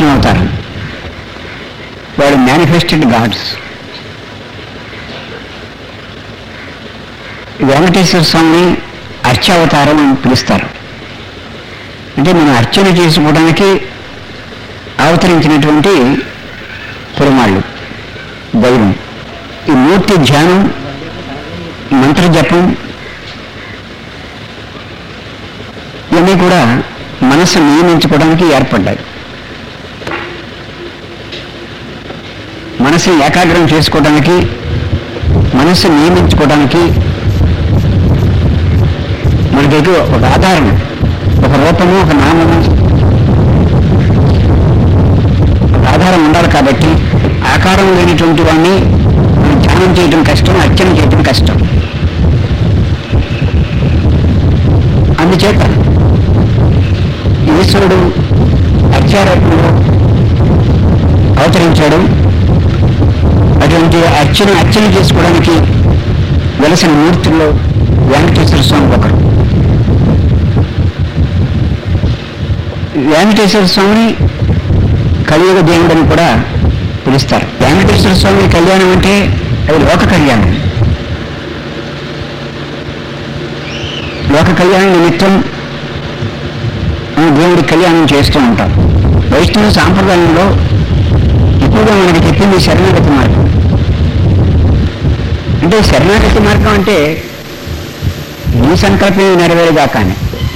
విష్ణు అవతారం వాళ్ళు manifested God's Venkateswara స్వామిని అర్చావతారం అని పిలుస్తారు అంటే మనం అర్చన చేసుకోవడానికి అవతరించినటువంటి పెరుమాళ్ళు దైవం ఈ మూర్తి ధ్యానం మంత్ర జపం ఇవన్నీ కూడా మనసు నియమించుకోవడానికి ఏర్పడ్డాయి మనసుని ఏకాగ్రం చేసుకోవడానికి మనసు నియమించుకోవడానికి మనకైతే ఒక ఆధారం ఒక రూపము ఒక నామము ఒక ఆధారం ఉండాలి కాబట్టి ఆకారం లేనటువంటి వాడిని మనం ధ్యానం చేయడం కష్టం అర్చన చేయడం కష్టం అందుచేత ఈశ్వరుడు అర్చారూపంలో అవతరించాడు అటువంటి అర్చన అర్చన చేసుకోవడానికి వెలసిన మూర్తుల్లో వెంకటేశ్వర స్వామి ఒకరు వెంకటేశ్వర స్వామిని కలియుగ దేవుడని కూడా పిలుస్తారు వెంకటేశ్వర స్వామి కళ్యాణం అంటే అది లోక కళ్యాణం లోక కళ్యాణం నిమిత్తం మనం దేవుడి కళ్యాణం చేస్తూ ఉంటాం వైష్ణవ సాంప్రదాయంలో ఎక్కువగా మనకి చెప్పింది శరణాగతి మార్గం అంటే శరణాగతి మార్గం అంటే నీ సంకల్పమే నెరవేరుగా కానీ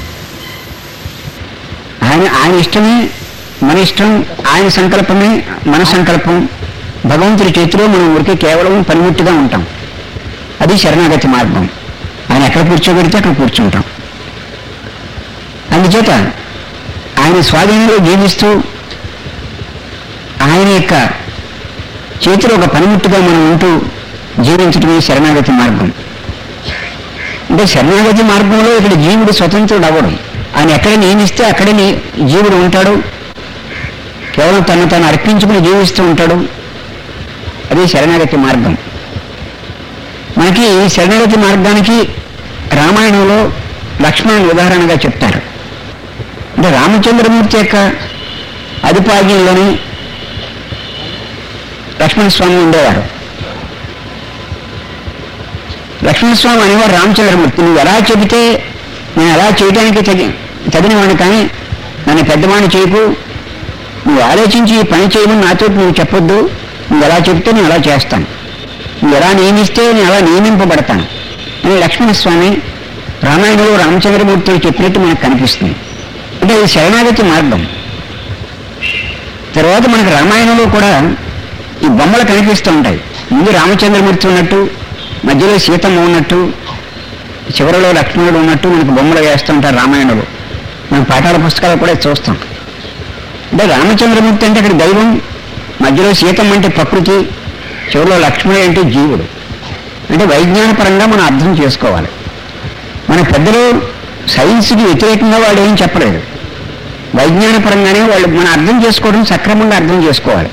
ఆయన ఆయన ఇష్టమే మన ఇష్టం ఆయన సంకల్పమే మన సంకల్పం భగవంతుడి చేతిలో మనం ఊరికే కేవలం పనిముట్టుగా ఉంటాం అది శరణాగతి మార్గం ఆయన ఎక్కడ కూర్చోబెడితే అక్కడ కూర్చుంటాం అందుచేత ఆయన స్వాధీనంలో జీవిస్తూ ఆయన యొక్క చేతిలో ఒక పనిముట్టుగా మనం ఉంటూ జీవించడమే శరణాగతి మార్గం అంటే శరణాగతి మార్గంలో ఇక్కడ జీవుడు స్వతంత్రుడు అవ్వడం ఆయన ఎక్కడ నియమిస్తే అక్కడే నీ- జీవుడు ఉంటాడు కేవలం తను తను అర్పించుకుని జీవిస్తూ ఉంటాడు అది శరణాగతి మార్గం మనకి ఈ శరణాగతి మార్గానికి రామాయణంలో లక్ష్మణుని ఉదాహరణగా చెప్తారు అంటే రామచంద్రమూర్తి యొక్క అధిపాగ్యంలోని లక్ష్మణస్వామి ఉండేవారు లక్ష్మణస్వామి అనేవారు రామచంద్రమూర్తి నువ్వు ఎలా చెబితే నేను ఎలా చేయడానికి తగి తగినవాడిని కానీ నన్ను పెద్దవాడిని చేయకు నువ్వు ఆలోచించి ఈ పని చేయమని నాతో నువ్వు చెప్పొద్దు నువ్వు ఎలా చెప్తే నేను అలా చేస్తాను నువ్వు ఎలా నియమిస్తే నేను అలా నియమింపబడతాను అని లక్ష్మణస్వామి రామాయణంలో రామచంద్రమూర్తి చెప్పినట్టు మనకు కనిపిస్తుంది అంటే ఇది శరణాగతి మార్గం తర్వాత మనకు రామాయణంలో కూడా ఈ బొమ్మలు కనిపిస్తూ ఉంటాయి ముందు రామచంద్రమూర్తి ఉన్నట్టు మధ్యలో సీతమ్మ ఉన్నట్టు చివరిలో లక్ష్మణుడు ఉన్నట్టు మనకు బొమ్మలు వేస్తూ ఉంటారు రామాయణంలో మనం పాఠాల పుస్తకాలు కూడా చూస్తాం అంటే రామచంద్రమూర్తి అంటే అక్కడ దైవం మధ్యలో సీతమ్మ అంటే ప్రకృతి చివరిలో లక్ష్మణుడు అంటే జీవుడు అంటే వైజ్ఞానపరంగా మనం అర్థం చేసుకోవాలి మన పెద్దలు సైన్స్కి వ్యతిరేకంగా వాళ్ళు ఏం చెప్పలేదు వైజ్ఞానపరంగానే వాళ్ళు మనం అర్థం చేసుకోవడం సక్రమంగా అర్థం చేసుకోవాలి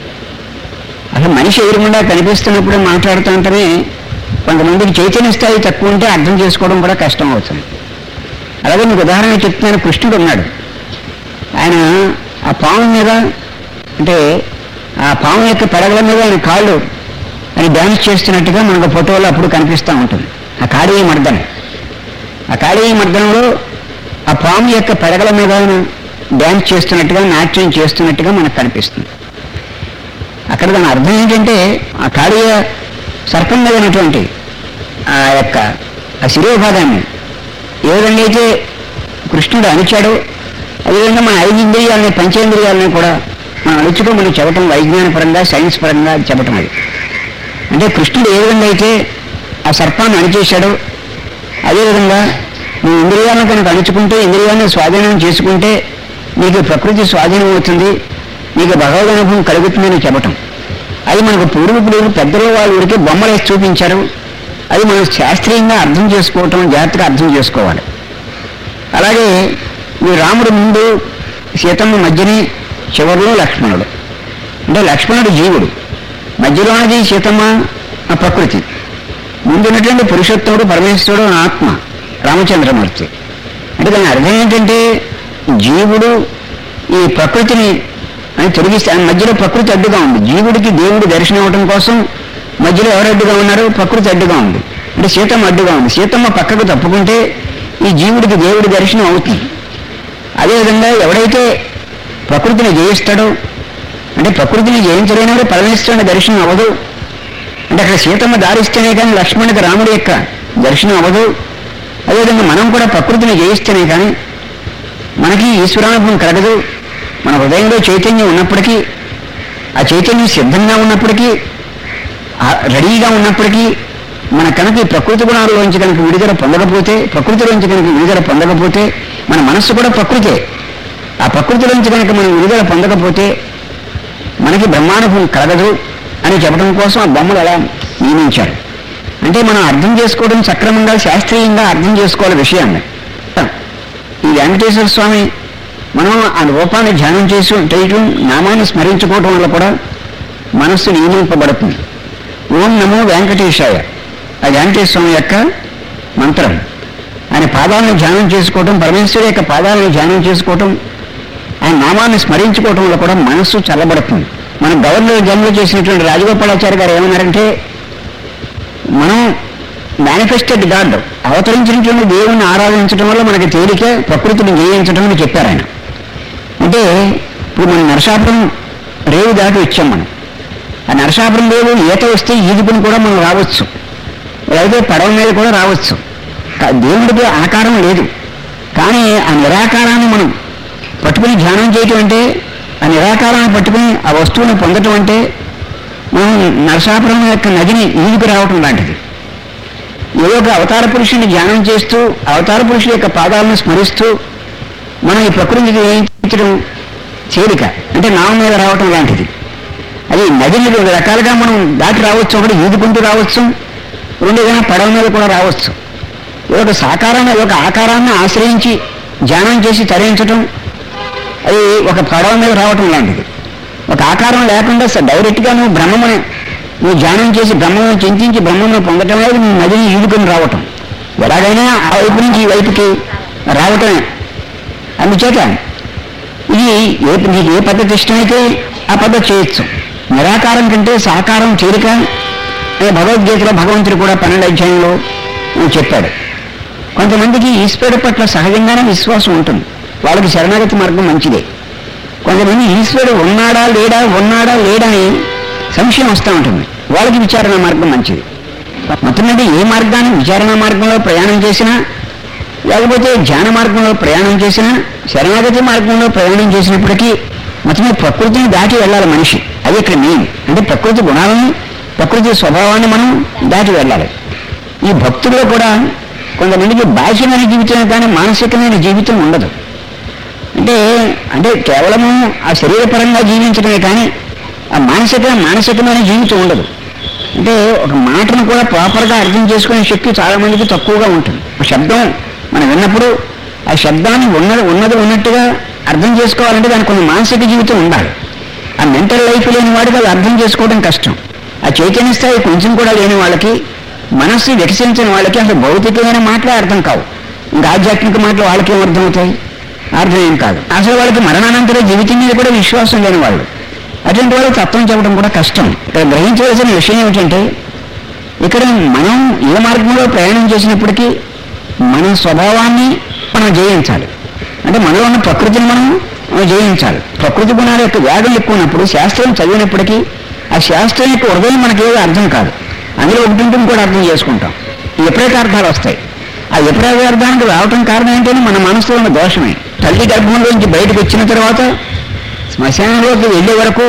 అసలు మనిషి ఎదురుగుండా కనిపిస్తున్నప్పుడు మాట్లాడుతూ ఉంటేనే కొంతమందికి చైతన్య స్థాయి తక్కువ ఉంటే అర్థం చేసుకోవడం కూడా కష్టం అవుతుంది అలాగే మీకు ఉదాహరణ చెప్తున్నాను కృష్ణుడు ఉన్నాడు ఆయన ఆ పాము మీద అంటే ఆ పాము యొక్క పెడగల మీద ఆయన కాళ్ళు ఆయన డ్యాన్స్ చేస్తున్నట్టుగా మనకు ఫోటోలో అప్పుడు కనిపిస్తూ ఉంటుంది ఆ కాళీ మర్దన ఆ కాళీ మర్దనంలో ఆ పాము యొక్క పెడగల మీద ఆయన డ్యాన్స్ చేస్తున్నట్టుగా నాట్యం చేస్తున్నట్టుగా మనకు కనిపిస్తుంది అక్కడ దాని అర్థం ఏంటంటే ఆ కాళీయ సర్పం మీద ఉన్నటువంటి ఆ యొక్క ఆ శిరోభాగాన్ని ఏ విధంగా అయితే కృష్ణుడు అణిచాడో అదేవిధంగా మన ఐదు ఇంద్రియాలని పంచేంద్రియాలని కూడా మనం అణుచుకో మనం చెప్పటం వైజ్ఞాన పరంగా సైన్స్ పరంగా చెప్పటం అది అంటే కృష్ణుడు ఏ విధంగా అయితే ఆ సర్పాన్ని అణిచేశాడో అదేవిధంగా నీ ఇంద్రియాలను కనుక అణుచుకుంటే ఇంద్రియాలను స్వాధీనం చేసుకుంటే నీకు ప్రకృతి స్వాధీనం అవుతుంది నీకు భగవద్ అనుభవం కలుగుతుందని చెప్పటం అది మనకు పూర్వీకులు పెద్దలు వాళ్ళు ఊరికే బొమ్మలు వేసి చూపించారు అది మనం శాస్త్రీయంగా అర్థం చేసుకోవటం జాగ్రత్తగా అర్థం చేసుకోవాలి అలాగే ఈ రాముడు ముందు సీతమ్మ మధ్యని చివరిలో లక్ష్మణుడు అంటే లక్ష్మణుడు జీవుడు మధ్యలో ఉన్నది సీతమ్మ ఆ ప్రకృతి ముందున్నటువంటి పురుషోత్తముడు పరమేశ్వరుడు ఆత్మ రామచంద్రమూర్తి అంటే దాని అర్థం ఏంటంటే జీవుడు ఈ ప్రకృతిని అని తొలగిస్తే ఆ మధ్యలో ప్రకృతి అడ్డుగా ఉంది జీవుడికి దేవుడి దర్శనం అవడం కోసం మధ్యలో ఎవరు అడ్డుగా ఉన్నారు ప్రకృతి అడ్డుగా ఉంది అంటే సీతమ్మ అడ్డుగా ఉంది సీతమ్మ పక్కకు తప్పుకుంటే ఈ జీవుడికి దేవుడి దర్శనం అవుతుంది అదేవిధంగా ఎవడైతే ప్రకృతిని జయిస్తాడో అంటే ప్రకృతిని జయించలేనివాడు పరమేశ్వరుని దర్శనం అవ్వదు అంటే అక్కడ సీతమ్మ దారిస్తేనే కానీ లక్ష్మణుడికి రాముడి యొక్క దర్శనం అవ్వదు అదేవిధంగా మనం కూడా ప్రకృతిని జయిస్తేనే కానీ మనకి ఈశ్వరానుభవం కలగదు మన హృదయంలో చైతన్యం ఉన్నప్పటికీ ఆ చైతన్యం సిద్ధంగా ఉన్నప్పటికీ ఆ రెడీగా ఉన్నప్పటికీ మన కనుక ఈ ప్రకృతి గుణాలలోంచి కనుక విడుదల పొందకపోతే ప్రకృతిలోంచి కనుక విడుదల పొందకపోతే మన మనస్సు కూడా ప్రకృతే ఆ ప్రకృతిలోంచి కనుక మనం విడుదల పొందకపోతే మనకి బ్రహ్మానుభవం కలగదు అని చెప్పడం కోసం ఆ బొమ్మలు అలా నియమించారు అంటే మనం అర్థం చేసుకోవడం సక్రమంగా శాస్త్రీయంగా అర్థం చేసుకోవాలి విషయాన్ని ఈ వెంకటేశ్వర స్వామి మనం ఆ రూపాన్ని ధ్యానం చేసి చేయటం నామాన్ని స్మరించుకోవటం వల్ల కూడా మనస్సు నియమింపబడుతుంది ఓం నమో వెంకటేశాయ ఆ వెంకటేశ్వర స్వామి యొక్క మంత్రం ఆయన పాదాలను ధ్యానం చేసుకోవటం పరమేశ్వరు యొక్క పాదాలను ధ్యానం చేసుకోవటం ఆయన నామాన్ని స్మరించుకోవటం వల్ల కూడా మనస్సు చల్లబడుతుంది మన గవర్నర్ జన్మ చేసినటువంటి రాజగోపాలాచారి గారు ఏమన్నారంటే మనం మేనిఫెస్టెడ్ గాడ్ అవతరించినటువంటి దేవుణ్ణి ఆరాధించడం వల్ల మనకి తేలిక ప్రకృతిని జయించడం అని చెప్పారు ఆయన అంటే ఇప్పుడు మనం నరసాపురం రేవు దాటి వచ్చాం మనం ఆ నరసాపురం రేవు ఈత వస్తే ఈదుకుని కూడా మనం రావచ్చు లేదా పడవ మీద కూడా రావచ్చు కా- దేవుడికి ఆకారం లేదు కానీ ఆ నిరాకారాన్ని మనం పట్టుకుని ధ్యానం చేయటం అంటే ఆ నిరాకారాన్ని పట్టుకుని ఆ వస్తువుని పొందటం అంటే మనం నరసాపురం యొక్క నదిని ఈదుకు రావటం లాంటిది ఏదో ఒక అవతార పురుషుని ధ్యానం చేస్తూ అవతార పురుషుల యొక్క పాదాలను స్మరిస్తూ మనం ఈ ప్రకృతిని జయించడం చేరిక అంటే నామం మీద రావటం లాంటిది అది నదిని రెండు రకాలుగా మనం దాటి రావచ్చు ఒకటి ఈదుకుంటూ రావచ్చు రెండు ఏదైనా పడవ మీద కూడా రావచ్చు ఇది ఒక సాకారాన్ని ఒక ఆకారాన్ని ఆశ్రయించి ధ్యానం చేసి తరించటం అది ఒక పడవ మీద రావటం లాంటిది ఒక ఆకారం లేకుండా స- డైరెక్ట్గా నువ్వు బ్రహ్మముని నువ్వు ధ్యానం చేసి బ్రహ్మను చింతించి బ్రహ్మను పొందటం అనేది నువ్వు నదిని ఈదుకొని రావటం ఎలాగైనా ఆ వైపు నుంచి ఈ వైపుకి రావటమే అందుచేత ఇది ఏ నీకు ఏ పద్ధతి ఇష్టమైతే ఆ పద్ధతి చేయొచ్చు నిరాకారం కంటే సాకారం చేరిక అనే భగవద్గీతలో భగవంతుడు కూడా పన్నెండు అధ్యాయంలో చెప్పాడు కొంతమందికి ఈశ్వరుడు పట్ల సహజంగానే విశ్వాసం ఉంటుంది వాళ్ళకి శరణాగతి మార్గం మంచిదే కొంతమంది ఈశ్వరుడు ఉన్నాడా లేడా ఉన్నాడా లేడా అని సంశయం వస్తూ ఉంటుంది వాళ్ళకి విచారణ మార్గం మంచిది మొత్తం మీద ఏ మార్గాన్ని విచారణ మార్గంలో ప్రయాణం చేసినా లేకపోతే ధ్యాన మార్గంలో ప్రయాణం చేసినా శరణాగతి మార్గంలో ప్రయాణం చేసినప్పటికీ మొత్తం మీద ప్రకృతిని దాటి వెళ్ళాలి మనిషి అది ఇక్కడ మెయిన్ అంటే ప్రకృతి గుణాలను ప్రకృతి స్వభావాన్ని మనం దాటి వెళ్ళాలి ఈ భక్తుల్లో కూడా కొంతమందికి బాహ్యమైన జీవితం కానీ మానసికమైన జీవితం ఉండదు అంటే అంటే కేవలము ఆ శరీరపరంగా జీవించడమే కానీ ఆ మానసిక మానసికమైన జీవితం ఉండదు అంటే ఒక మాటను కూడా ప్రాపర్గా అర్థం చేసుకునే శక్తి చాలా మందికి తక్కువగా ఉంటుంది ఆ శబ్దం మనం విన్నప్పుడు ఆ శబ్దాన్ని ఉన్నది ఉన్నది ఉన్నట్టుగా అర్థం చేసుకోవాలంటే దానికి కొన్ని మానసిక జీవితం ఉండాలి ఆ మెంటల్ లైఫ్ లేని వాడికి అది అర్థం చేసుకోవడం కష్టం ఆ చైతన్య స్థాయి కొంచెం కూడా లేని వాళ్ళకి మనస్సు వికసించిన వాళ్ళకి అసలు భౌతికమైన మాటలే అర్థం కావు ఇంకా ఆధ్యాత్మిక మాటలు వాళ్ళకి ఏం అర్థమవుతాయి అర్థం ఏం కాదు అసలు వాళ్ళకి మరణానంతర జీవితం మీద కూడా విశ్వాసం లేని వాళ్ళు అటువంటి వాళ్ళు తత్వం చెప్పడం కూడా కష్టం ఇక్కడ గ్రహించవలసిన విషయం ఏమిటంటే ఇక్కడ మనం ఏ మార్గంలో ప్రయాణం చేసినప్పటికీ మన స్వభావాన్ని మనం జయించాలి అంటే మనలో ఉన్న ప్రకృతిని మనం మనం జయించాలి ప్రకృతి గుణాల యొక్క వ్యాధులు ఎక్కువ ఉన్నప్పుడు శాస్త్రం చదివినప్పటికీ ఆ శాస్త్రం యొక్క హృదయం మనకి ఏదో అర్థం కాదు అందులో ఒకటి ఉంటుంది కూడా అర్థం చేసుకుంటాం ఈ విపరీతార్థాలు వస్తాయి ఆ విపరీతార్థానికి రావటం కారణం ఏంటంటే మన మనసులో ఉన్న దోషమే తల్లి గర్భంలోంచి బయటకు వచ్చిన తర్వాత శ్మశానంలోకి వెళ్ళే వరకు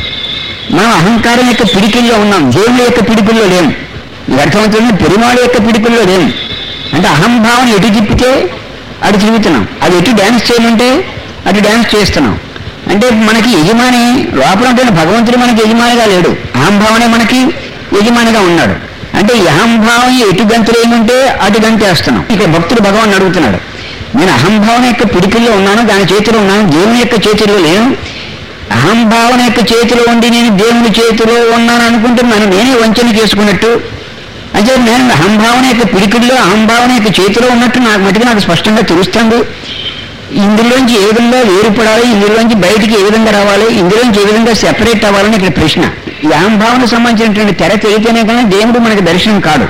మనం అహంకారం యొక్క పిడికిల్లో ఉన్నాం దేవుని యొక్క పిడికిల్లో లేము ఇది అర్థమవుతుంది పెరుమాళ యొక్క పిడికిల్లో లేము అంటే అహంభావం ఎటు తిప్పితే అటు తిరుగుతున్నాం అది ఎటు డ్యాన్స్ చేయమంటే అటు డ్యాన్స్ చేస్తున్నాం అంటే మనకి యజమాని లోపల ఉంటున్న భగవంతుడు మనకి యజమానిగా లేడు అహంభావనే మనకి యజమానిగా ఉన్నాడు అంటే ఈ అహంభావం ఎటు గంతులు ఏమంటే అటు గంతేస్తున్నాం ఇక భక్తుడు భగవాన్ అడుగుతున్నాడు నేను అహంభావన యొక్క పిడికిల్లో ఉన్నాను దాని చేతిలో ఉన్నాను దేవుని యొక్క చేతిలో లేను అహంభావన యొక్క చేతిలో ఉండి నేను దేవుని చేతిలో ఉన్నాను అనుకుంటే నన్ను నేనే వంచన చేసుకున్నట్టు అంటే నేను అహంభావన యొక్క పిడికిల్లో అహంభావన యొక్క చేతిలో ఉన్నట్టు నాకు మటుకు నాకు స్పష్టంగా తెలుస్తుంది ఇందులోంచి ఏ విధంగా వేరుపడాలి ఇందులోంచి బయటికి ఏ విధంగా రావాలి ఇందులోంచి ఏ విధంగా సెపరేట్ అవ్వాలని ఇక్కడ ప్రశ్న ఈ అహంభావనకు సంబంధించినటువంటి తెర తెగితేనే కానీ దేవుడు మనకి దర్శనం కాడు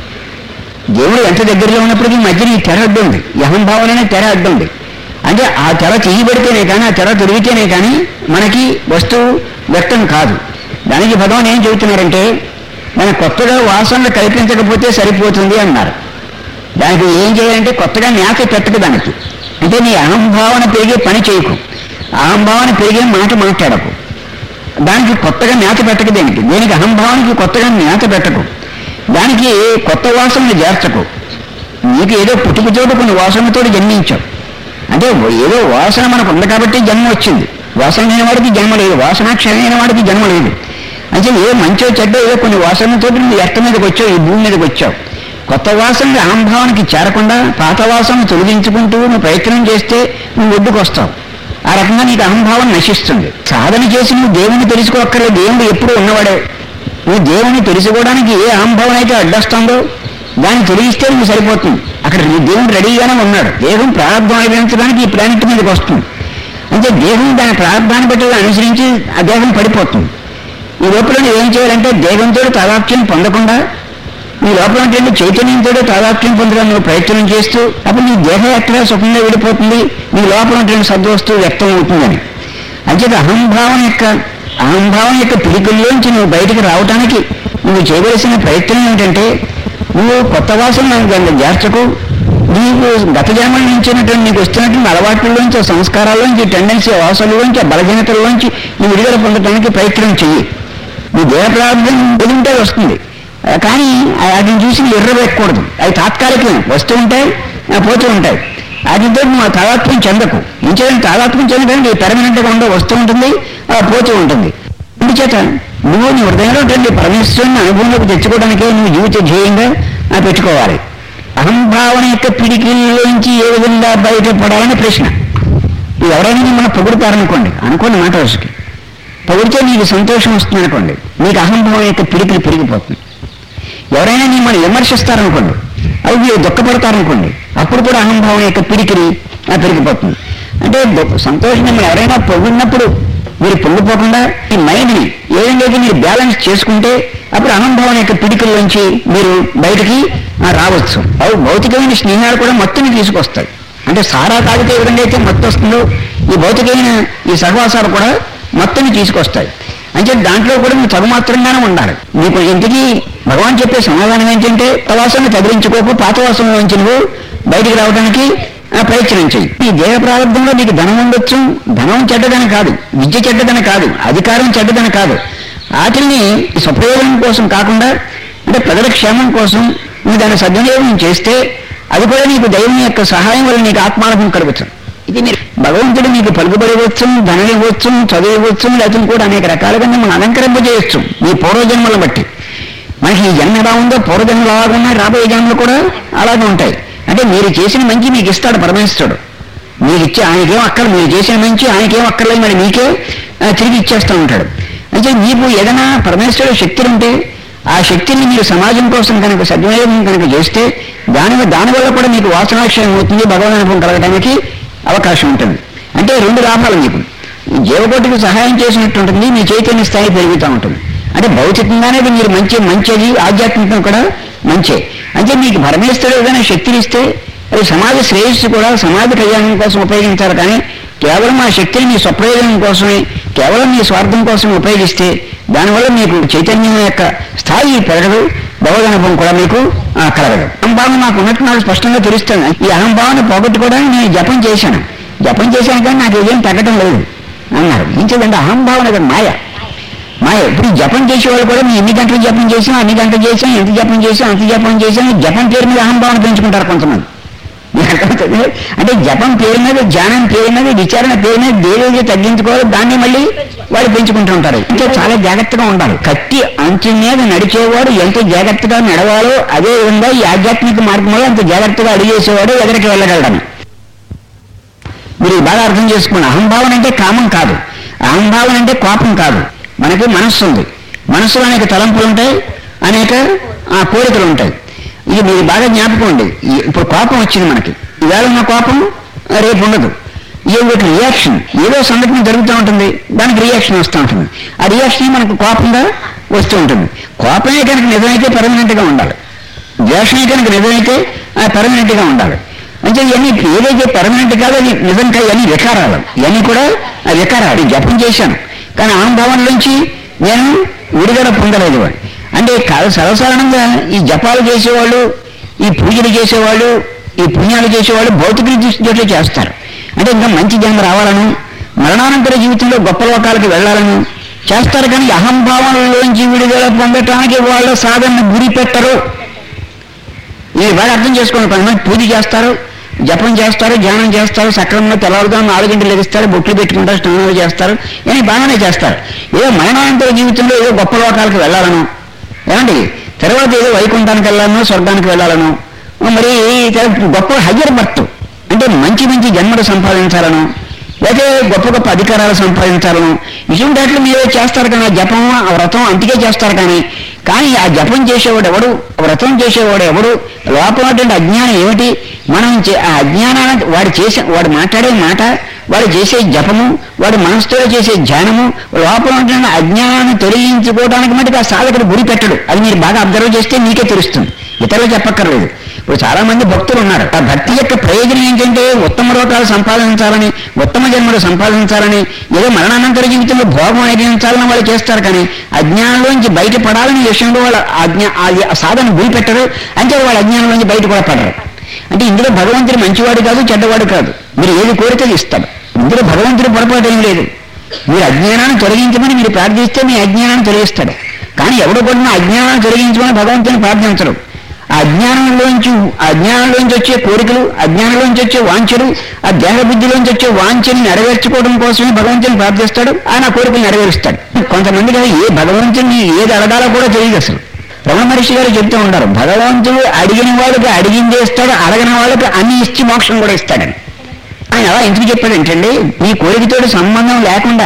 దేవుడు ఎంత దగ్గరలో ఉన్నప్పటికీ మధ్యన ఈ తెర అడ్డు ఉంది ఈ అహంభావన అనే తెర అడ్డు ఉంది అంటే ఆ తెర తీయబడితేనే కానీ ఆ తెర తొలిగితేనే కానీ మనకి వస్తువు వ్యక్తం కాదు దానికి భగవాన్ ఏం చెబుతున్నారంటే మన కొత్తగా వాసనలు కల్పించకపోతే సరిపోతుంది అన్నారు దానికి ఏం చేయాలంటే కొత్తగా మేత పెట్టకు దానికి అంటే నీ అహంభావన పెరిగే పని చేయకు అహంభావన పెరిగే మాట మాట్లాడకు దానికి కొత్తగా మేత పెట్టకు దేనికి దేనికి అహంభావానికి కొత్తగా మేత పెట్టకు దానికి కొత్త వాసనలు చేర్చకు నీకు ఏదో పుట్టుకతోటి కొన్ని వాసనతో జన్మించావు అంటే ఏదో వాసన మనకు ఉంది కాబట్టి జన్మ వచ్చింది వాసన లేని వాడికి జన్మ లేదు వాసనాక్షరమైన వాడికి జన్మ లేదు అంటే ఏ మంచో చెడ్డ ఏదో కొన్ని వాసనలతో నువ్వు ఎక్క మీదకి వచ్చావు ఈ భూమి మీదకి వచ్చావు కొత్త వాసనలు అహంభావానికి చేరకుండా పాత వాసనను తొలగించుకుంటూ నువ్వు ప్రయత్నం చేస్తే నువ్వు ఒడ్డుకు వస్తావు ఆ రకంగా నీకు అహంభావం నశిస్తుంది సాధన చేసి నువ్వు దేవుణ్ణి తెలుసుకోక్కర్లేదు దేవుడు ఎప్పుడు ఉన్నవాడే నువ్వు దేవుణ్ణి తెలుసుకోవడానికి ఏ అహంభావం అయితే అడ్డొస్తుందో దాన్ని తొలగిస్తే నువ్వు సరిపోతుంది అక్కడ నీ దేవుడు రెడీగానే ఉన్నాడు దేహం ప్రారంభం అనుభవించడానికి ఈ ప్లానెట్ మీదకి వస్తుంది అంటే దేహం దాని ప్రారంభాన్ని బట్టి అనుసరించి ఆ దేహం పడిపోతుంది ఈ లోపల నువ్వు ఏం చేయాలంటే దేహంతో తాదాప్యం పొందకుండా నీ లోపల ఉంటే చైతన్యంతో తాదాప్యం పొందడానికి నువ్వు ప్రయత్నం చేస్తూ అప్పుడు నీ దేహయాత్ర సుఖంగా విడిపోతుంది నీ లోపల ఉంటే సద్వస్తువు వ్యక్తం అవుతుందని అంచేత అహంభావం యొక్క అహంభావం యొక్క పిడికల్లోంచి నువ్వు బయటికి రావడానికి నువ్వు చేయవలసిన ప్రయత్నం ఏంటంటే నువ్వు కొత్త వాసన దాన్ని చేర్చకు నీకు గత జన్మల నుంచి ఉన్నటువంటి నీకు వస్తున్నటువంటి అలవాట్లలోంచి ఆ సంస్కారాల్లోంచి టెండెన్సీ వాసనలోంచి ఆ బలహీనతల్లోంచి నువ్వు విడుదల పొందడానికి ప్రయత్నం చెయ్యి నీ దేహ ప్రారంభం వదిలింటే వస్తుంది ఆ, కానీ వాటిని చూసి నువ్వు ఎర్రబెట్టకూడదు అవి తాత్కాలికం వస్తూ ఉంటాయి ఆ, పోతూ ఉంటాయి వాటితో నువ్వు ఆ తాదాత్మ్యం చెందకు ఇంచేదంటే తాదాత్మ్యం చెందడానికి పెర్మనెంట్గా ఉండే వస్తూ ఉంటుంది ఆ, పోతూ ఉంటుంది అందుచేత నువ్వు నీ హృదయంలో ఉండే పరమేశ్వరుని అనుభవంలోకి తెచ్చుకోవడానికే నువ్వు జీవిత ధ్యేయంగా ఆ, పెట్టుకోవాలి అహంభావన యొక్క పిడికిల్లోంచి ఏ విధంగా బయటపడాలని ప్రశ్న ఇది ఎవరైనా మిమ్మల్ని పొగుడుతారనుకోండి అనుకోండి మాట వరుసకి పొగిడితే నీకు సంతోషం వస్తుంది అనుకోండి నీకు అహంభావం యొక్క పిడికిలు పెరిగిపోతుంది ఎవరైనా మిమ్మల్ని విమర్శిస్తారనుకోండి అవి మీరు దుఃఖపడతారనుకోండి అప్పుడు కూడా అహంభావం యొక్క పిడికిలి ఆ, పెరిగిపోతుంది అంటే దు- సంతోషం మిమ్మల్ని ఎవరైనా పొగిడినప్పుడు మీరు పొంగిపోకుండా ఈ మైండ్ని ఏ విధంగా అయితే మీరు బ్యాలెన్స్ చేసుకుంటే అప్పుడు అహంభావం యొక్క పిడికిల్లోంచి మీరు బయటికి ఆ, రావచ్చు అవి భౌతికమైన స్నేహాలు కూడా మొత్తం తీసుకొస్తాయి అంటే సారా తాగితే ఏ విధంగా అయితే మత్తు వస్తుందో ఈ భౌతికమైన ఈ సహవాసాలు కూడా మొత్తం తీసుకొస్తాయి అంటే దాంట్లో కూడా నువ్వు తగుమాత్రంగానే ఉండాలి నీకు ఇంటికి భగవాన్ చెప్పే సమాధానం ఏంటంటే ప్రవాసాన్ని తగిలించుకోకు పాత వాసన నుంచి నువ్వు బయటికి రావడానికి ఆ, ప్రయత్నం చెయ్యి ఈ దేహ ప్రారంభంలో నీకు ధనం ఉండొచ్చు ధనం చెడ్డదని కాదు విద్య చెడ్డదని కాదు అధికారం చెడ్డదని కాదు వాటిని స్వప్రయోజనం కోసం కాకుండా అంటే ప్రజల క్షేమం కోసం నువ్వు దాన్ని సద్వినియోగం చేస్తే అది కూడా నీకు దైవం యొక్క సహాయం వల్ల నీకు ఆత్మానుభవం కలుగుతుంది ఇది మీరు భగవంతుడు మీకు పలుకుబడి ఇవ్వచ్చు ధనం ఇవ్వచ్చు చదువు ఇవ్వచ్చు లేకపోతే కూడా అనేక రకాలుగా మిమ్మల్ని అలంకరింపజేయచ్చు మీ పూర్వజన్మలను బట్టి మనకి ఈ జన్మ ఎలా ఉందో పూర్వజన్మలు అలాగే ఉన్నాయి రాబోయే జన్మలు కూడా అలాగే ఉంటాయి అంటే మీరు చేసిన మంచి మీకు ఇస్తాడు పరమేశ్వరుడు మీరు ఇచ్చే ఆయనకేం అక్కడ మీరు చేసిన మంచి ఆయనకేం అక్కర్లేదు మరి మీకే ఆ, తిరిగి ఇచ్చేస్తూ ఉంటాడు అయితే మీకు ఏదైనా పరమేశ్వరుడు శక్తులు ఉంటే ఆ శక్తిని మీరు సమాజం కోసం కనుక సద్వినియోగం కనుక చేస్తే దాని దానివల్ల కూడా మీకు వాసనాక్షయం అవుతుంది భగవద్ అనుభవం కలగడానికి అవకాశం ఉంటుంది అంటే రెండు లాభాలు మీకు ఈ జీవకోటికి సహాయం చేసినట్టు ఉంటుంది మీ చైతన్య స్థాయి పెరుగుతూ ఉంటుంది అంటే భౌతికంగానే అది మీరు మంచి మంచిది ఆధ్యాత్మికం కూడా మంచి అంటే మీకు పరమేశ్వరుడు ఏదైనా శక్తిని ఇస్తే అది సమాజ శ్రేయస్సు కూడా సమాజ కళ్యాణం కోసం ఉపయోగించాలి కానీ కేవలం ఆ శక్తిని మీ స్వప్రయోజనం కోసమే కేవలం మీ స్వార్థం కోసం ఉపయోగిస్తే దానివల్ల మీకు చైతన్యం యొక్క స్థాయి పెరగదు భగవదనుభవం కూడా మీకు ఆ, కలగదు అహంభావం నాకు ఉన్నట్టు నాకు స్పష్టంగా తెలుస్తుంది ఈ అహంభావాన్ని పోగొట్టుకోవడానికి నేను జపం చేశాను జపం చేశాను కానీ నాకు ఏం తగ్గటం లేదు అన్నారు ఏంటంటే అహంభావన కదా మాయ మాయ ఇప్పుడు ఈ జపం చేసేవాళ్ళు కూడా మేము ఎన్ని గంటలు జపం చేసాం అన్ని గంటలు చేసాం ఎంత జపం చేసాం అంత జపం చేసాం ఈ జపం పేరు మీద అహంభావన పెంచుకుంటారు కొంతమంది మీకు అర్థమవుతుంది? అంటే జపం పేరు మీద ధ్యానం పేరు మీద విచారణ పేరు మీద దేవేది తగ్గించుకోవాలి దాన్ని మళ్ళీ వాళ్ళు పెంచుకుంటూ ఉంటారు ఇంకా చాలా జాగ్రత్తగా ఉండాలి కత్తి అంచు మీద నడిచేవాడు ఎంత జాగ్రత్తగా నడవాలో అదే విధంగా ఈ ఆధ్యాత్మిక మార్గంలో అంత జాగ్రత్తగా అడిగేసేవాడు ఎదరికి వెళ్ళగలడని మీరు ఇది బాగా అర్థం చేసుకోండి అహంభావన అంటే కామం కాదు అహంభావన అంటే కోపం కాదు మనకి మనస్సు ఉంది మనస్సులో అనేక తలంపులు ఉంటాయి అనేక ఆ కోరికలు ఉంటాయి ఇది మీరు బాగా జ్ఞాపకం ఉంది ఈ- ఇప్పుడు కోపం వచ్చింది మనకి ఈవేళ ఉన్న కోపం రేపు ఉండదు ఏదో ఒక రియాక్షన్ ఏదో సంఘటన జరుగుతూ ఉంటుంది దానికి రియాక్షన్ వస్తూ ఉంటుంది ఆ రియాక్షన్ మనకు కోపంగా వస్తూ ఉంటుంది కోపమే కనుక నిజమైతే పర్మనెంట్గా ఉండాలి ద్వేషమే కనుక నిజమైతే పర్మనెంట్ గా ఉండాలి అంటే ఇవన్నీ ఏదైతే పర్మనెంట్ కాదో అది నిజంగా ఇవన్నీ వికారాలు ఇవన్నీ కూడా ఆ వికారాలు జపం చేశాను కానీ ఆనంభావం నుంచి నేను విడుదల పొందలేదు అని అంటే కా- సర్వసాధారణంగా ఈ జపాలు చేసేవాళ్ళు ఈ పూజలు చేసేవాళ్ళు ఈ పుణ్యాలు చేసేవాళ్ళు భౌతిక దృష్టితో చేస్తారు అంటే ఇంకా మంచి జన్మ రావాలను మరణానంతర జీవితంలో గొప్ప లోకాలకు వెళ్ళాలను చేస్తారు కానీ అహంభావంలోంచి విడుదల పొందటానికి వాళ్ళ సాధన గురి పెట్టరు ఈ బాగా అర్థం చేసుకోండి కొంతమంది పూజ చేస్తారు జపం చేస్తారు ధ్యానం చేస్తారు సక్రమంగా తెల్లవారుదాం నాలుగు గంటలు లెగిస్తారు బొట్లు పెట్టుకుంటారు స్నానాలు చేస్తారు ఇవన్నీ బాగానే చేస్తారు ఏదో మరణానంతర జీవితంలో ఏదో గొప్ప లోకాలకు వెళ్ళాలను ఏమండి తర్వాత ఏదో వైకుంఠానికి వెళ్ళాలను స్వర్గానికి వెళ్ళాలను మరి తర్వాత గొప్ప హయ్యర్ బర్త్ అంటే మంచి మంచి జన్మలు సంపాదించాలను లేకపోతే గొప్ప గొప్ప అధికారాలు సంపాదించాలను ఇటువంటి వాటిలో మీరు చేస్తారు కానీ ఆ జపం ఆ వ్రతం అంతకే చేస్తారు కానీ కానీ ఆ జపం చేసేవాడు ఎవడు ఆ వ్రతం చేసేవాడు ఎవడు లోపల ఉన్నటువంటి అజ్ఞానం ఏమిటి మనం చే- ఆ అజ్ఞానాన్ని వాడు చేసే వాడు మాట్లాడే మాట వాడు చేసే జపము వాడు మనసుతో చేసే ధ్యానము లోపల ఉన్నటువంటి అజ్ఞానాన్ని తొలగించుకోవడానికి మటుకు ఆ సాధకుడు గురి పెట్టడు అది మీరు బాగా అబ్జర్వ్ చేస్తే మీకే తెలుస్తుంది ఇతరులు చెప్పక్కర్లేదు ఇప్పుడు చాలా మంది భక్తులు ఉన్నారు ఆ భక్తి యొక్క ప్రయోజనం ఏంటంటే ఉత్తమ లోకాలు సంపాదించాలని ఉత్తమ జన్మలు సంపాదించాలని ఏదో మరణానంతర జీవితంలో భోగం అనుభవించాలని వాళ్ళు చేస్తారు కానీ అజ్ఞానంలోంచి బయటపడాలని ఈ విషయంలో వాళ్ళ అజ్ఞా అది ఆ సాధన గురి పెట్టరు అంటే వాళ్ళ అజ్ఞానంలోంచి బయట కూడా పడరు అంటే ఇందులో భగవంతుడు మంచివాడు కాదు చెడ్డవాడు కాదు మీరు ఏది కోరితే అది ఇస్తాడు ఇందులో భగవంతుడు పొరపాటు ఏం లేదు మీరు అజ్ఞానాన్ని తొలగించమని మీరు ప్రార్థిస్తే మీ అజ్ఞానాన్ని తొలగిస్తాడు కానీ ఎవడు కూడా అజ్ఞానాన్ని తొలగించమని భగవంతుని ప్రార్థించడు ఆ అజ్ఞానంలోంచి ఆ అజ్ఞానంలోంచి వచ్చే కోరికలు అజ్ఞానంలోంచి వచ్చే వాంఛలు ఆ దేహ బుద్ధిలోంచి వచ్చే వాంఛని నెరవేర్చుకోవడం కోసమే భగవంతుని ప్రార్థిస్తాడు ఆయన ఆ కోరికలు నెరవేరుస్తాడు కొంతమంది కదా ఏ భగవంతుని ఏది అడగాలో కూడా తెలియదు అసలు రమణ మహర్షి గారు చెప్తూ ఉంటారు భగవంతుడు అడిగిన వాళ్ళకి అడిగింది ఇస్తాడు అడగిన వాళ్ళకి అన్ని ఇచ్చి మోక్షం కూడా ఇస్తాడని ఆయన అలా ఎందుకు చెప్పాడంటండి మీ కోరికతోటి సంబంధం లేకుండా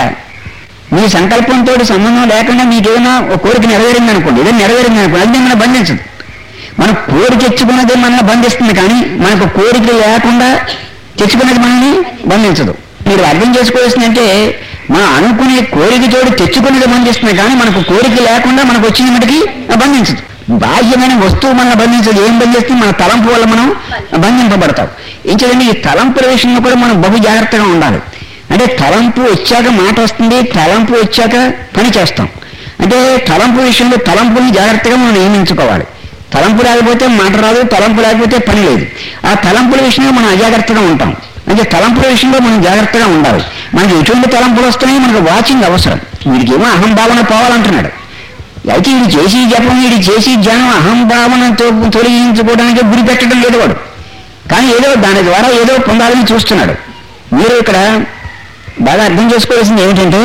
మీ సంకల్పంతో సంబంధం లేకుండా మీకు ఏదైనా ఒక కోరిక నెరవేరింది అనుకోండి ఏదైనా నెరవేరింది అనుకోండి అది మిమ్మల్ని బంధించదు మన కోరిక తెచ్చుకున్నది మనల్ని బంధిస్తుంది కానీ మనకు కోరిక లేకుండా తెచ్చుకున్నది మనల్ని బంధించదు మీరు అర్థం చేసుకోవాల్సిందంటే మనం అనుకునే కోరికతోటి తెచ్చుకున్నది బంధిస్తుంది కానీ మనకు కోరిక లేకుండా మనకు వచ్చిన మటుకి బంధించదు బాహ్యమైన వస్తువు మనల్ని బంధించదు ఏం బంధిస్తుంది మన తలంపు వల్ల మనం బంధింపబడతాం ఏం చేయండి ఈ తలంపుల విషయంలో కూడా మనం బహు జాగ్రత్తగా ఉండాలి అంటే తలంపు వచ్చాక మాట వస్తుంది తలంపు వచ్చాక పని చేస్తాం అంటే తలంపు విషయంలో తలంపుని జాగ్రత్తగా మనం నియమించుకోవాలి తలంపు లేకపోతే మాట రాదు తలంపు లేకపోతే పని లేదు ఆ తలంపుల విషయంలో మనం అజాగ్రత్తగా ఉంటాం అంటే తలంపుల విషయంలో మనం జాగ్రత్తగా ఉండాలి మనకి ఎటువంటి తలంపులు వస్తున్నాయి మనకు వాచింగ్ అవసరం వీడికేమో అహంభావన పోవాలంటున్నాడు అయితే ఇది చేసి జపం ఇది చేసి ధ్యానం అహంభావనతో తొలగించుకోవడానికి గురి పెట్టడం లేదు వాడు కానీ ఏదో దాని ద్వారా ఏదో పొందాలని చూస్తున్నాడు మీరు ఇక్కడ బాగా అర్థం చేసుకోవాల్సింది ఏమిటంటే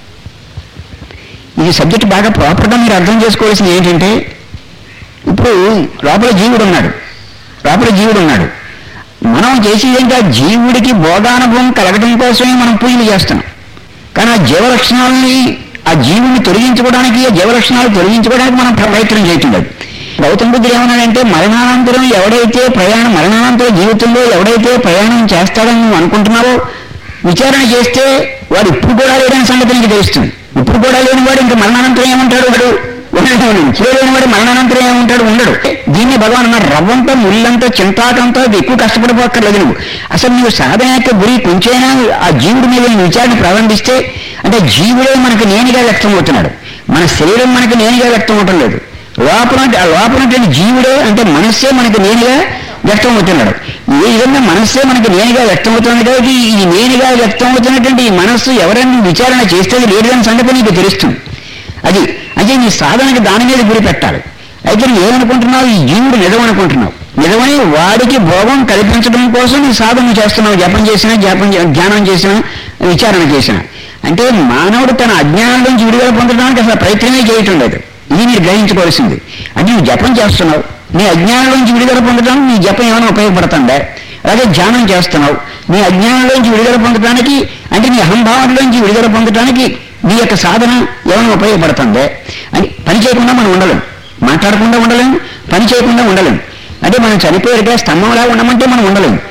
ఈ సబ్జెక్ట్ బాగా ప్రాపర్గా మీరు అర్థం చేసుకోవాల్సింది ఏంటంటే ఇప్పుడు లోపల జీవుడు ఉన్నాడు లోపల జీవుడు ఉన్నాడు మనం చేసేదంటే ఆ జీవుడికి బోధానుభవం కలగడం కోసమే మనం పూజలు చేస్తున్నాం కానీ ఆ జీవలక్షణాలని ఆ జీవుని తొలగించుకోవడానికి ఆ జీవలక్షణాలు తొలగించుకోవడానికి మనం ప్రయత్నం చేయటం లేదు గౌతమ బుద్ధుడు ఏమన్నాడంటే మరణానంతరం ఎవడైతే ప్రయాణం మరణానంతర జీవితంలో ఎవడైతే ప్రయాణం చేస్తాడని నువ్వు అనుకుంటున్నావో విచారణ చేస్తే వాడు ఇప్పుడు కూడా లేడని సంగతి నీకు తెలుస్తుంది ఇప్పుడు కూడా లేని వాడు ఇంకా మరణానంతరం ఏమంటాడు వాడు ఉండడు ఇప్పుడు లేని వాడు మరణానంతరం ఏమంటాడు ఉండడు దీన్ని భగవాన్ అన్నాడు రవ్వంతా ముళ్ళంతా చింతాకంతా ఎక్కువ కష్టపడిపోక్కర్లేదు నువ్వు అసలు నువ్వు సాధన యొక్క గురి కొంచెమైనా ఆ జీవుడి మీద నువ్వు విచారణ ప్రారంభిస్తే అంటే జీవుడే మనకు నేనుగా వ్యక్తమవుతున్నాడు మన శరీరం మనకు నేనుగా వ్యక్తం అవటం లేదు లోపల ఆ లోపల ఉన్నటువంటి జీవుడే అంటే మనస్సే మనకు నేనుగా వ్యక్తం అవుతున్నాడు ఈ విధంగా మనస్సే మనకి నేనుగా వ్యక్తం అవుతుంది కాబట్టి ఈ నేనుగా వ్యక్తం అవుతున్నటువంటి ఈ మనస్సు ఎవరైనా విచారణ చేస్తే అది లేదని సంగతి నీకు తెలుస్తుంది అది అంటే నీ సాధనకి దాని మీద గురి పెట్టాలి అయితే నువ్వు ఏమనుకుంటున్నావు ఈ జీవుడు నిజం అనుకుంటున్నావు నిజమని వాడికి భోగం కల్పించడం కోసం నీ సాధన చేస్తున్నావు జపం చేసినా జపం చే- ధ్యానం చేసినా విచారణ చేసినా అంటే మానవుడు తన అజ్ఞానంలోంచి విడుదల పొందడానికి అసలు ప్రయత్నమే చేయటం లేదు ఇది మీరు గ్రహించుకోవాల్సింది అంటే నువ్వు జపం చేస్తున్నావు నీ అజ్ఞానంలోంచి విడుదల పొందడానికి నీ జపం ఏమైనా ఉపయోగపడుతుందా అలాగే ధ్యానం చేస్తున్నావు నీ అజ్ఞానంలోంచి విడుదల పొందడానికి అంటే నీ అహంభావంలోంచి విడుదల పొందడానికి నీ యొక్క సాధన ఏమైనా ఉపయోగపడుతుందే అని పని చేయకుండా మనం ఉండలేం మాట్లాడకుండా ఉండలేం పని చేయకుండా ఉండలేం అంటే మనం చనిపోయాక స్తంభంలా ఉండమంటే మనం ఉండలేం ఏదో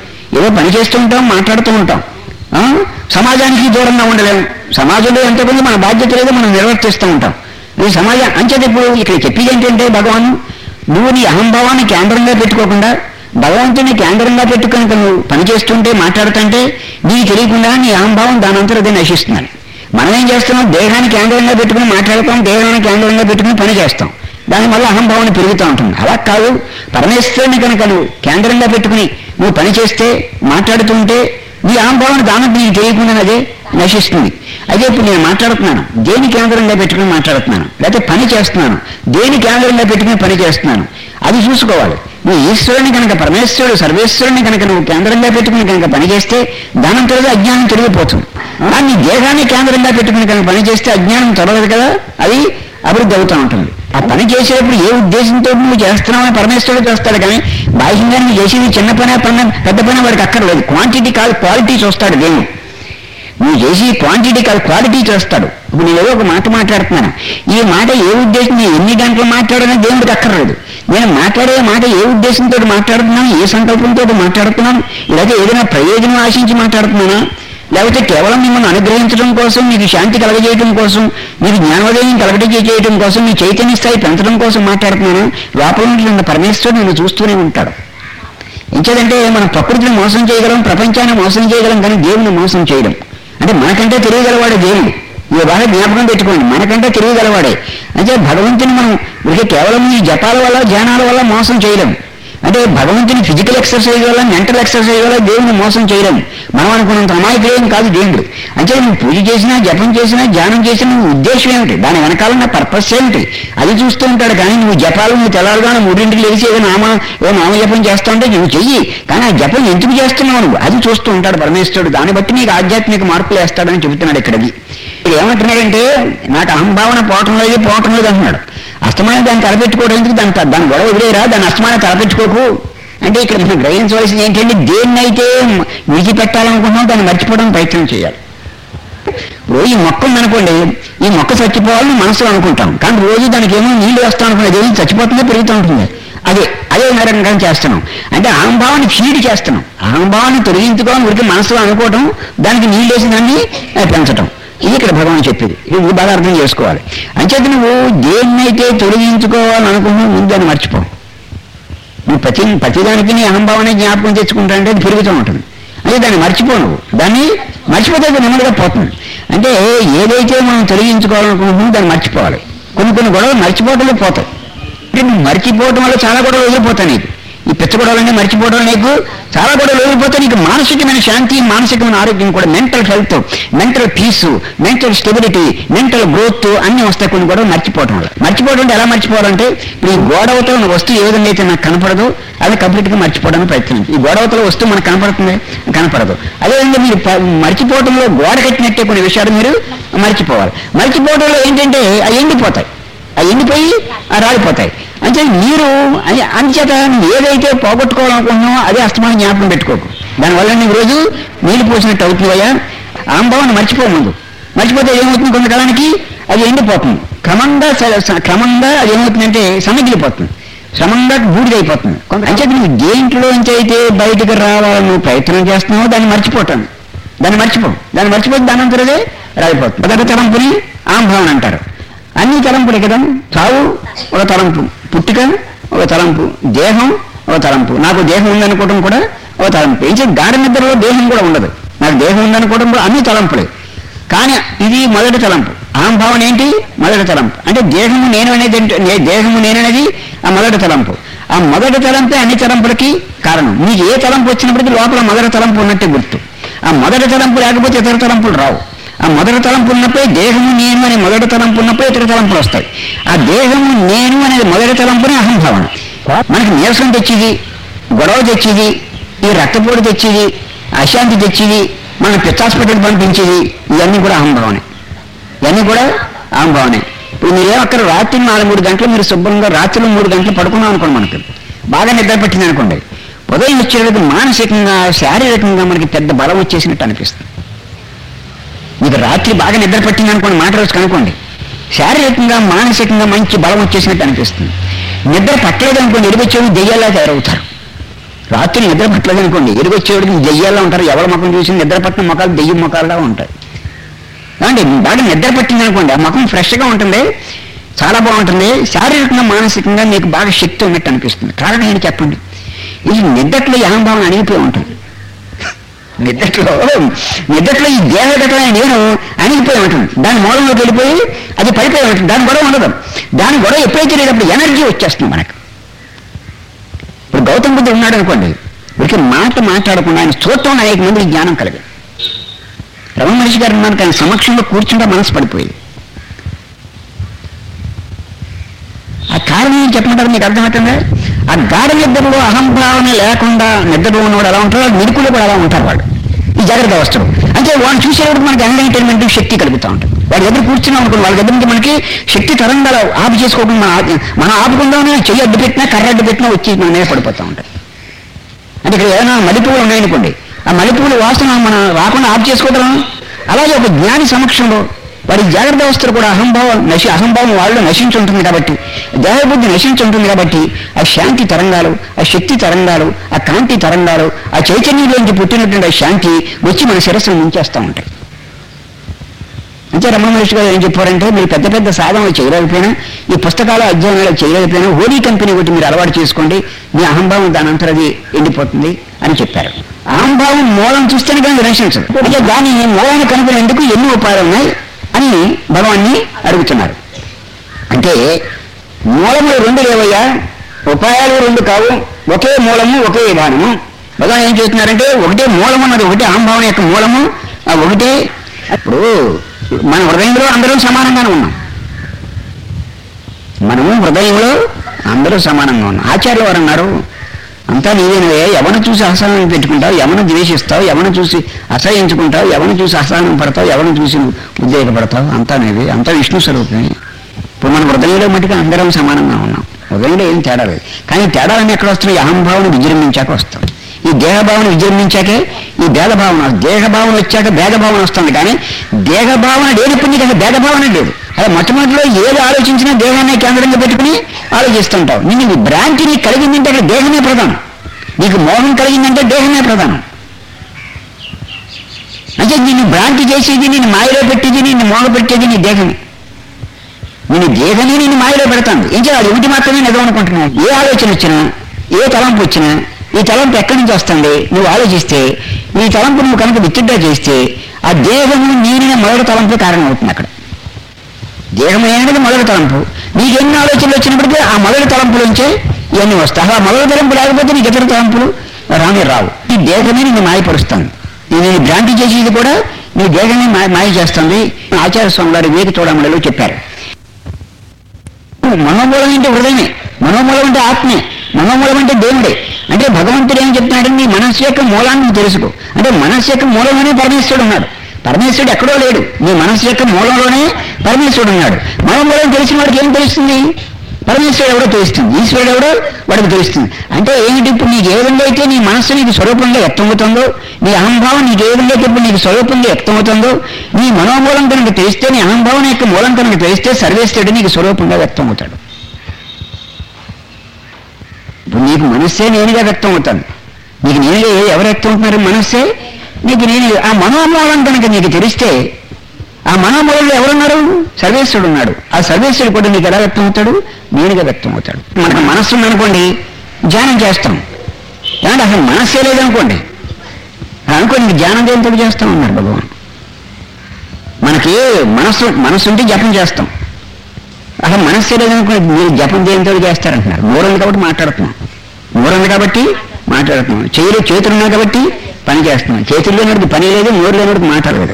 పని చేస్తూ ఉంటాం మాట్లాడుతూ ఉంటాం ఆ? సమాజానికి దూరంగా ఉండలేము సమాజంలో ఎంతమంది మన బాధ్యత లేదో మనం నిర్వర్తిస్తూ ఉంటాం ఈ సమాజం అంచేది ఇప్పుడు ఇక్కడ చెప్పేది ఏంటంటే భగవాన్ నువ్వు నీ అహంభావాన్ని కేంద్రంగా పెట్టుకోకుండా భగవంతుని కేంద్రంగా పెట్టుకొని నువ్వు పని చేస్తుంటే మాట్లాడుతుంటే నీకు తెలియకుండా నీ అహంభావం దానంతరం అదే నశిస్తుందని మనం ఏం చేస్తున్నాం దేహాన్ని కేంద్రంగా పెట్టుకుని మాట్లాడతాం దేహాన్ని కేంద్రంగా పెట్టుకుని పని చేస్తాం దానివల్ల అహంభావన పెరుగుతూ ఉంటుంది అలా కాదు పరమేశ్వరుని కనుక నువ్వు కేంద్రంగా పెట్టుకుని నువ్వు పని చేస్తే మాట్లాడుతుంటే నీ అహంభావన దానికి నీకు తెలియకుండా అదే నశిస్తుంది అదే ఇప్పుడు నేను మాట్లాడుతున్నాను దేని కేంద్రంగా పెట్టుకుని మాట్లాడుతున్నాను లేకపోతే పని చేస్తున్నాను దేని కేంద్రంగా పెట్టుకుని పని చేస్తున్నాను అది చూసుకోవాలి నువ్వు ఈశ్వరుని కనుక పరమేశ్వరుడు సర్వేశ్వరుని కనుక నువ్వు కేంద్రంగా పెట్టుకుని కనుక పని చేస్తే దానంతో అజ్ఞానం తొలగిపోతుంది కానీ నీ దేహాన్ని కేంద్రంగా పెట్టుకుని కనుక పని చేస్తే అజ్ఞానం తొలగదు కదా అది అభివృద్ధి అవుతూ ఉంటుంది ఆ పని చేసేటప్పుడు ఏ ఉద్దేశంతో నువ్వు చేస్తున్నావని పరమేశ్వరుడు చేస్తాడు కానీ బాహ్యంగా నువ్వు చేసేది చిన్న పని పని పెద్ద పని వాడికి అక్కర్లేదు క్వాంటిటీ కాదు క్వాలిటీ చూస్తాడు దేవుడు నువ్వు చేసి క్వాంటిటీ కాదు క్వాలిటీ చేస్తాడు ఇప్పుడు నేను ఏదో ఒక మాట మాట్లాడుతున్నాను ఈ మాట ఏ ఉద్దేశం నేను ఎన్ని గంటలు మాట్లాడని దేవుడికి అక్కర్లేదు నేను మాట్లాడే మాట ఏ ఉద్దేశంతో మాట్లాడుతున్నాను ఏ సంకల్పంతో మాట్లాడుతున్నాను లేదా ఏదైనా ప్రయోజనం ఆశించి మాట్లాడుతున్నానా లేకపోతే కేవలం మిమ్మల్ని అనుగ్రహించడం కోసం మీకు శాంతి కలగజేయడం కోసం మీకు జ్ఞానోదయం కలగజేయడం కోసం మీ చైతన్య స్థాయి పెంచడం కోసం మాట్లాడుతున్నాను లోపల నుండి ఉన్న పరమేశ్వరుడు నేను చూస్తూనే ఉంటాడు ఎంచేదంటే మనం ప్రకృతిని మోసం చేయగలం ప్రపంచాన్ని మోసం చేయగలం కానీ దేవుని మోసం చేయడం అంటే మనకంటే తెలియగలవాడే దేవుడు ఈ బాగా జ్ఞాపకం పెట్టుకోండి మనకంటే తెలియగలవాడే అంటే భగవంతుని మనం ఇక కేవలం ఈ జపాల వల్ల ధ్యానాల వల్ల మోసం చేయలేం అంటే భగవంతుని ఫిజికల్ ఎక్సర్సైజ్ వల్ల మెంటల్ ఎక్సర్సైజ్ వల్ల దేవుని మోసం చేయలేం మనం అనుకున్నంత అమాయకులేం కాదు దేవుడు అంటే నువ్వు పూజ చేసినా జపం చేసినా ధ్యానం చేసినా నువ్వు ఉద్దేశం ఏమిటి దాని వెనకాల ఉన్న పర్పస్ ఏమిటి అది చూస్తూ ఉంటాడు కానీ నువ్వు జపాలు నువ్వు తెల్లారుగానే మూడింటికి లేచి ఏదో నామ ఏదో నామజపం చేస్తా ఉంటే నువ్వు చెయ్యి కానీ ఆ జపం ఎందుకు చేస్తున్నావు నువ్వు అది చూస్తూ ఉంటాడు పరమేశ్వరుడు దాన్ని బట్టి నీకు ఆధ్యాత్మిక మార్పులు వేస్తాడని చెబుతున్నాడు ఇక్కడది ఇక్కడ ఏమంటున్నాడంటే నాకు అహంభావన పోవటం లేదు పోవటం లేదు అంటున్నాడు అస్తమానం దాన్ని తలపెట్టుకోవడం ఎందుకు దాని దాని గొడవ వదిలేరా దాన్ని అస్తమానం తలపెట్టుకోకు అంటే ఇక్కడ మనం గ్రహించవలసింది ఏంటంటే దేన్నైతే విడిచిపెట్టాలనుకుంటున్నాం దాన్ని మర్చిపోవడం ప్రయత్నం చేయాలి ఇప్పుడు ఈ మొక్క ఉందనుకోండి ఈ మొక్క చచ్చిపోవాలని మనసులో అనుకుంటాం కానీ రోజు దానికి ఏమో నీళ్లు వేస్తాం అనుకునేది ఏమో చచ్చిపోతుందో పెరుగుతూ ఉంటుంది అదే అదే నరంగా చేస్తున్నాం అంటే అహంభావాన్ని ఫీడ్ చేస్తున్నాం అహంభావాన్ని తొలగించుకోవాలని ఉరికి మనసులో అనుకోవటం దానికి నీళ్ళు వేసి దాన్ని ఆ, పెంచటం ఇది ఇక్కడ భగవాన్ చెప్పేది ఇది నువ్వు బాగా అర్థం చేసుకోవాలి అంచేత నువ్వు దేన్నైతే తొలగించుకోవాలని అనుకుంటున్నావు ముందు దాన్ని మర్చిపో నువ్వు ప్రతి ప్రతిదానికి నీ అహంభావాన్ని జ్ఞాపకం తెచ్చుకుంటా అంటే అది పెరుగుతూ ఉంటుంది అంటే దాన్ని మర్చిపో నువ్వు దాన్ని మర్చిపోతే అది నెమ్మదిగా పోతుంది అంటే ఏదైతే మనం తొలగించుకోవాలనుకుంటున్నామో దాన్ని మర్చిపోవాలి కొన్ని కొన్ని గొడవలు మర్చిపోవటంలో పోతాయి అంటే నువ్వు మర్చిపోవటం వల్ల చాలా గొడవలు వదిలిపోతాయి నీకు ఈ పిచ్చ గొడవలన్నీ మర్చిపోవడం నీకు చాలా గొడవలు వదిలిపోతాయి నీకు మానసికమైన శాంతి మానసికమైన ఆరోగ్యం కూడా mental health mental peace mental stability mental growth అన్నీ వస్తాయి కొన్ని గొడవలు మర్చిపోవటం వల్ల మర్చిపోవడం అంటే ఎలా మర్చిపోవాలంటే ఇప్పుడు ఈ గోడవతో ఉన్న వస్తువు ఏ విధంగా అయితే నాకు కనపడదో అది కంప్లీట్గా మర్చిపోవడానికి ప్రయత్నించి ఈ గోడవతల వస్తువు మనకు కనపడుతుంది కనపడదు అదేవిధంగా మీరు ప- మర్చిపోవడంలో గోడ కట్టినట్టే కొన్ని విషయాలు మీరు మర్చిపోవాలి మర్చిపోవడంలో ఏంటంటే అవి ఎండిపోతాయి అవి ఎండిపోయి ఆ రాలిపోతాయి అంటే మీరు అని- అంచేత నువ్వు ఏదైతే పోగొట్టుకోవాలనుకుంటున్నావో అదే అస్తమానం జ్ఞాపకం పెట్టుకోకు దానివల్ల నీకు రోజు నీళ్ళు పోసినట్టు అవుతుందయ్యా ఆంభావన మర్చిపో ముందు మర్చిపోతే ఏమవుతుంది కొంతకాలానికి అది ఎండిపోతుంది క్రమంగా స- స- క్రమంగా అది ఏమవుతుందంటే సన్నగిలిపోతుంది క్రమంగా బూడిదైపోతుంది కొంత అంచేత నువ్వు దేంట్లోంచి అయితే బయటకు రావాలని నువ్వు ప్రయత్నం చేస్తున్నావో దాన్ని మర్చిపోతాను దాన్ని మర్చిపో దాన్ని మర్చిపోతే దాని అంతరదే రాలిపోతుంది మొదటి తలంపుని ఆంభావన అంటారు అన్ని తలంపులే కదా చావు ఒక తలంపు పుట్టుక ఒక తలంపు దేహం ఒక తలంపు నాకు దేహం ఉందనుకోవడం కూడా ఒక తలంపు ఏం చేసి గాఢ నిద్రలో దేహం కూడా ఉండదు నాకు దేహం ఉందనుకోవడం కూడా అన్ని తలంపులే కానీ ఇది మొదటి తలంపు అహంభావన ఏంటి మొదటి తలంపు అంటే దేహము నేను అనేది ఏంటి- నే- దేహము నేననేది ఆ మొదటి తలంపు ఆ మొదటి తలంపే అన్ని తలంపులకి కారణం నీకు ఏ తలంపు వచ్చినప్పటికీ లోపల మొదటి తలంపు ఉన్నట్టే గుర్తు ఆ మొదటి తలంపు లేకపోతే ఇతర తలంపులు రావు ఆ మొదటి తలంపు ఉన్నప్పుడే దేహము నేను అనే మొదటి తలంపు ఉన్నప్పుడే ఇతర తలంపులు వస్తాయి ఆ దేహము నేను అనేది మొదటి తలంపునే అహంభావన మనకి నీరసం తెచ్చేది గొడవ తెచ్చేది ఈ రక్తపోటు తెచ్చేది అశాంతి తెచ్చేది మన పిచ్చ హాస్పిటల్ పంపించేది ఇవన్నీ కూడా అహంభావనే ఇవన్నీ కూడా అహంభావనే ఇప్పుడు మీరేం అక్కడ రాత్రి నాలుగు మూడు గంటలు మీరు శుభ్రంగా రాత్రిలో మూడు గంటలు పడుకున్నాం అనుకోండి మనకి బాగా నిద్ర పట్టింది అనుకోండి ఉదయం వచ్చేటప్పుడు మానసికంగా శారీరకంగా మనకి పెద్ద బలం వచ్చేసినట్టు అనిపిస్తుంది మీకు రాత్రి బాగా నిద్ర పట్టింది అనుకోండి మాట రోజు కనుకోండి శారీరకంగా మానసికంగా మంచి బలం వచ్చేసినట్టు అనిపిస్తుంది నిద్ర పట్టలేదు అనుకోండి ఎడిపొచ్చేవి దెయ్యాలా తయారవుతారు రాత్రి నిద్ర పట్టలేదు అనుకోండి ఎరుగొచ్చేవాడికి దెయ్యాల్లో ఉంటారు ఎవరి ముఖం చూసి నిద్ర పట్టిన ముఖాలు దెయ్యం ముఖాలుగా ఉంటాయి ఏమండి బాగా నిద్ర పట్టింది అనుకోండి ఆ ముఖం ఫ్రెష్గా ఉంటుంది చాలా బాగుంటుంది శారీరకంగా మానసికంగా మీకు బాగా శక్తి ఉన్నట్టు అనిపిస్తుంది కారణం ఏంటి చెప్పండి ఇది నిద్రలో ఈ అహంభావం అణిగిపోయి ఉంటుంది నిద్రలో నిద్రలో ఈ దేహగతమైన నేను అణిగిపోయి ఉంటుంది దాని మూలంలోకి వెళ్ళిపోయి అది పడిపోయి ఉంటుంది దాని గొడవ ఉండదు దాని గొడవ ఎప్పుడైతే లేనప్పుడు ఎనర్జీ వచ్చేస్తుంది మనకు ఇప్పుడు గౌతమ బుద్ధుడు ఉన్నాడు అనుకోండి వీరికి మాట మాట్లాడకుండా ఆయన చూడటం అనేక మందికి జ్ఞానం కలిగింది రమణ మనిషి గారు ఉన్నారు కానీ సమక్షంలో కూర్చుంటే మనసు పడిపోయింది ఆ కారణం ఏం చెప్పమంటారు మీకు అర్థమవుతుందా ఆ గాఢ నిద్రలో అహంభావన లేకుండా నిద్రలో ఉన్నవాడు ఎలా ఉంటారో నిరుకులు కూడా అలా ఉంటారు వాళ్ళు ఈ జాగ్రత్త అవస్థలు అంటే వాడిని చూసేటప్పుడు మనకి ఎంటర్టైన్మెంట్ శక్తి కలుగుతూ ఉంటుంది వాడి దగ్గర కూర్చున్నాం అనుకోండి వాళ్ళ దగ్గర నుంచి మనకి శక్తి తరంగాలు ఆపు చేసుకోకుండా మనం ఆపు- మనం ఆపుకుందామని చెయ్యి అడ్డు పెట్టినా కర్ర అడ్డు పెట్టినా వచ్చి మన మీద పడిపోతూ ఉంటాయి అంటే ఇక్కడ ఏదైనా మల్లెపూలు ఉన్నాయనుకోండి ఆ మల్లెపూలు వాసన మనం రాకుండా ఆఫ్ చేసుకోగలం అలాగే ఒక జ్ఞాని సమక్షంలో వారి జాగ్రత్త అవస్థలు కూడా అహంభావం నశి అహంభావం వాళ్ళు నశించి ఉంటుంది కాబట్టి దేహబుద్ధి నశించి ఉంటుంది కాబట్టి ఆ శాంతి తరంగాలు ఆ శక్తి తరంగాలు ఆ కాంతి తరంగాలు ఆ చైతన్యంలోంచి పుట్టినటువంటి ఆ శాంతి వచ్చి మన శిరస్సును ముంచేస్తూ ఉంటాయి అంతే రమణ మహర్షి గారు ఏం చెప్పారంటే మీరు పెద్ద పెద్ద సాధనలు చేయలేకపోయినా ఈ పుస్తకాల అధ్యయనాలు చేయలేకపోయినా హోలీ కంపెనీ ఒకటి మీరు అలవాటు చేసుకోండి మీ అహంభావం దాని అంతా అది ఎండిపోతుంది అని చెప్పారు అహంభావం మూలం చూస్తేనే కానీ నశించదు అయితే దాని మూలాన్ని కనుగొనేందుకు ఎన్ని ఉపాయాలు ఉన్నాయి అని భగవాన్ని అడుగుతున్నారు అంటే మూలములు రెండు లేవయ్యా ఉపాయాలు రెండు కావు ఒకే మూలము ఒకే విధానము భగవాన్ ఏం చేస్తున్నారంటే ఒకటే మూలము అన్నది ఒకటే అహంభావం యొక్క మూలము ఆ ఒకటే ఇప్పుడు మన హృదయంలో అందరూ సమానంగానే ఉన్నాం మనము హృదయంలో అందరూ సమానంగా ఉన్నాం ఆచార్యులు వారు అన్నారు అంతా నీవేనవే ఎవరిని చూసి అసహనం పెట్టుకుంటావు ఎవరిని ద్వేషిస్తావు ఎవరిని చూసి అసహించుకుంటావు ఎవరిని చూసి అసహనం పడతావు ఎవరిని చూసి ఉద్రేకపడతావు అంతా నీవే అంతా విష్ణు స్వరూపమే ఇప్పుడు మన హృదయంలో మటుకు అందరం సమానంగా ఉన్నాం హృదయంలో ఏం తేడా లేదు కానీ తేడాలన్నీ ఎక్కడ వస్తున్నాయి ఈ అహంభావన విజృంభించాక వస్తాం ఈ దేహభావన విజృంభించాకే ఈ భేదభావన దేహభావన వచ్చాక భేదభావన వస్తుంది కానీ దేహభావన లేనప్పుడు నీకు అసలు భేదభావన లేదు అదే మొట్టమొదటిలో ఏది ఆలోచించినా దేహాన్ని కేంద్రంగా పెట్టుకుని ఆలోచిస్తుంటావు నీకు నీ భ్రాంతి నీకు కలిగిందంటే అక్కడ దేహమే ప్రధానం నీకు మోహం కలిగిందంటే దేహమే ప్రధానం అంటే నిన్ను భ్రాంతి చేసేది నిన్ను మాయలో పెట్టేది నిన్ను మోగ పెట్టేది నీ దేహమే నేను దేహమే నిన్ను మాయలో పెడతాను ఏం చేయాలి ఒకటి మాత్రమే నిజం అనుకుంటున్నాను ఏ ఆలోచన వచ్చినా ఏ తలంపు వచ్చినా ఈ తలంపు ఎక్కడి నుంచి వస్తుంది నువ్వు ఆలోచిస్తే ఈ తలంపు నువ్వు కనుక విత్డ్రా చేస్తే ఆ దేహము నీరిన మొదటి తలంపు కారణం అవుతుంది అక్కడ దేహం అనేది మొదటి తలంపు నీకు ఎన్ని ఆలోచనలు వచ్చినప్పటికీ ఆ మొదటి తలంపులోంచే ఇవన్నీ వస్తాయి ఆ మొదటి తలంపు లేకపోతే నీకు ఇతర తలంపులు రాని రావు ఈ దేహమే నిన్ను మాయపరుస్తాను నేను భ్రాంతి చేసేది కూడా నీ దేహాన్ని మాయ మాయ చేస్తుంది ఆచార్య స్వామి గారు వివేక చూడమలలో చెప్పారు మనోమూలం అంటే హృదయమే మనోమూలం అంటే ఆత్మే మనోమూలం అంటే దేవుడే అంటే భగవంతుడు ఏం చెప్తున్నాడు నీ మనస్సు యొక్క మూలాన్ని నువ్వు తెలుసుకో అంటే మనస్సు యొక్క మూలంలోనే పరమేశ్వరుడు ఉన్నాడు పరమేశ్వరుడు ఎక్కడో లేడు నీ మనస్సు యొక్క మూలంలోనే పరమేశ్వరుడు ఉన్నాడు మనోమూలం తెలిసిన వాడికి ఏం తెలుస్తుంది పరమేశ్వరుడు ఎవడో తెలుస్తుంది ఈశ్వరుడు ఎవడో వాడికి తెలుస్తుంది అంటే ఏంటి ఇప్పుడు నీకు ఏ విధంగా అయితే నీ మనస్సు నీకు స్వరూపంగా వ్యక్తమవుతుందో నీ అహంభావం నీకు ఏ విధంగా అయితే ఇప్పుడు నీకు స్వరూపంగా వ్యక్తమవుతుందో నీ మనోమూలం కనుక తెలిస్తే నీ అహంభావం యొక్క మూలం కనుక తెలిస్తే సర్వేశ్వరుడు నీకు స్వరూపంగా వ్యక్తమవుతాడు ఇప్పుడు నీకు మనస్సే నేనుగా వ్యక్తం అవుతాను నీకు నేనుగా ఏ- ఎవరు వ్యక్తం అవుతున్నారు మనస్సే నీకు నేను ఆ మనోమూలం కనుక నీకు తెలిస్తే ఆ మనోమూలంలో ఎవరున్నారు సర్వేశ్వరుడు ఉన్నాడు ఆ సర్వేశ్వరుడు కూడా నీకు ఎలా వ్యక్తం అవుతాడు నేనుగా వ్యక్తం అవుతాడు మనకు మనస్సు ఉందనుకోండి ధ్యానం చేస్తాం ఏమంటే అసలు మనస్సే లేదనుకోండి అనుకోండి నీకు ధ్యానం దేంతో చేస్తాం అన్నారు భగవాన్ మనకి మనస్సు మనస్సు ఉంటే జపం చేస్తాం అసలు మనస్సే లేదనుకోండి మీరు జపం దేంతో చేస్తారంటున్నారు మూడుంది కాబట్టి మాట్లాడుతున్నాం మూడుంది కాబట్టి మాట్లాడుతున్నాం చేతులు చేతులు ఉన్నాయి కాబట్టి పని చేస్తున్నాం చేతులు లేనివాడికి పని లేదు నోరు లేనివాడికి మాట్లాడలేదు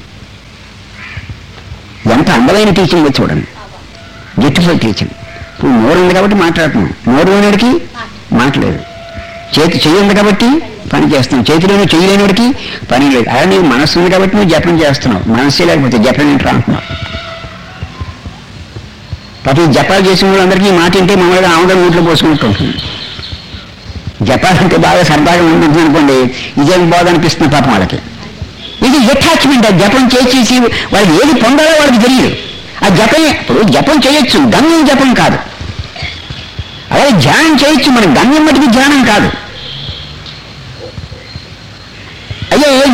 ఎంత అందమైన టీచింగ్ చూడండి బ్యూటిఫుల్ టీచింగ్ ఇప్పుడు నోరు ఉంది కాబట్టి మాట్లాడుతున్నాం నోరు లేనివాడికి మాట్లాడలేదు చేతి చెయ్యి ఉంది కాబట్టి పని చేస్తున్నాం చేతిలోని చెయ్యి లేనివాడికి పని లేదు అలా నీకు మనస్సు ఉంది కాబట్టి నువ్వు జపం చేస్తున్నావు మనస్సే లేకపోతే జపం ఏంటి అంటున్నావు ప్రతి జపాలు చేసిన వాళ్ళందరికీ ఈ మాట ఇంటే మామూలుగా ఆముదం నోట్లో పోసుకుంటూ ఉంటుంది జపాలంటే బాగా సరదాగా ఉంటుంది అనుకోండి ఇదేం బాధ అనిపిస్తుంది పాపం వాళ్ళకి ఇది అటాచ్మెంట్ ఆ జపం చేసేసి వాళ్ళకి ఏది పొందాలో వాళ్ళకి తెలియదు ఆ జపం ఇప్పుడు జపం చేయొచ్చు గమ్యం జపం కాదు అలాగే ధ్యానం చేయొచ్చు మన గమ్యం మటుకు ధ్యానం కాదు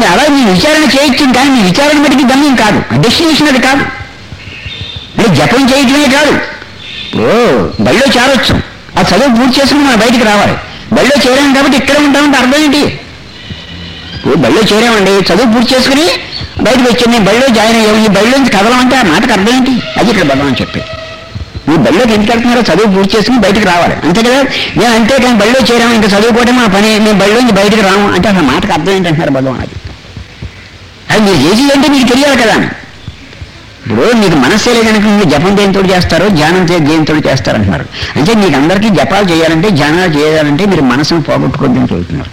అది అలా మీ విచారణ చేయొచ్చు కానీ మీ విచారణ మటుకి గమ్యం కాదు డెస్టినేషన్ అది కాదు అంటే జపం చేయటమే కాదు ఇప్పుడు బడిలో చేరొచ్చు ఆ చదువు పూర్తి చేసుకుని మనం బయటికి రావాలి బడిలో చేరాం కాబట్టి ఇక్కడే ఉంటామంటే అర్థం ఏంటి ఇప్పుడు బడిలో చేరామండి చదువు పూర్తి చేసుకుని బయటకు వచ్చి నేను బడిలో జాయిన్ అయ్యాము ఈ బడిలోంచి కదలమంటే ఆ మాటకు అర్థం ఏంటి అది ఇక్కడ భగవాన్ చెప్పేది మీరు బడిలోకి ఎందుకు వెళ్తున్నారో చదువు పూర్తి చేసుకుని బయటికి రావాలి అంతే కదా నేను అంతే కానీ బడిలో చేరాము ఇంకా చదువుకోవడం మా పని మేము బడిలోంచి బయటికి రాము అంటే అసలు మాటకు అర్థం ఏంటంటున్నారు భగవాన్ అది అది మీరు చేసేది అంటే మీకు తెలియాలి కదా ఇప్పుడు మీకు మనస్సే లేదనుక మీరు జపం దేనితో చేస్తారో ధ్యానం చే- దేనితో చేస్తారంటున్నారు అంటే మీకు అందరికీ జపాలు చేయాలంటే ధ్యానాలు చేయాలంటే మీరు మనసును పోగొట్టుకోద్దని చెబుతున్నారు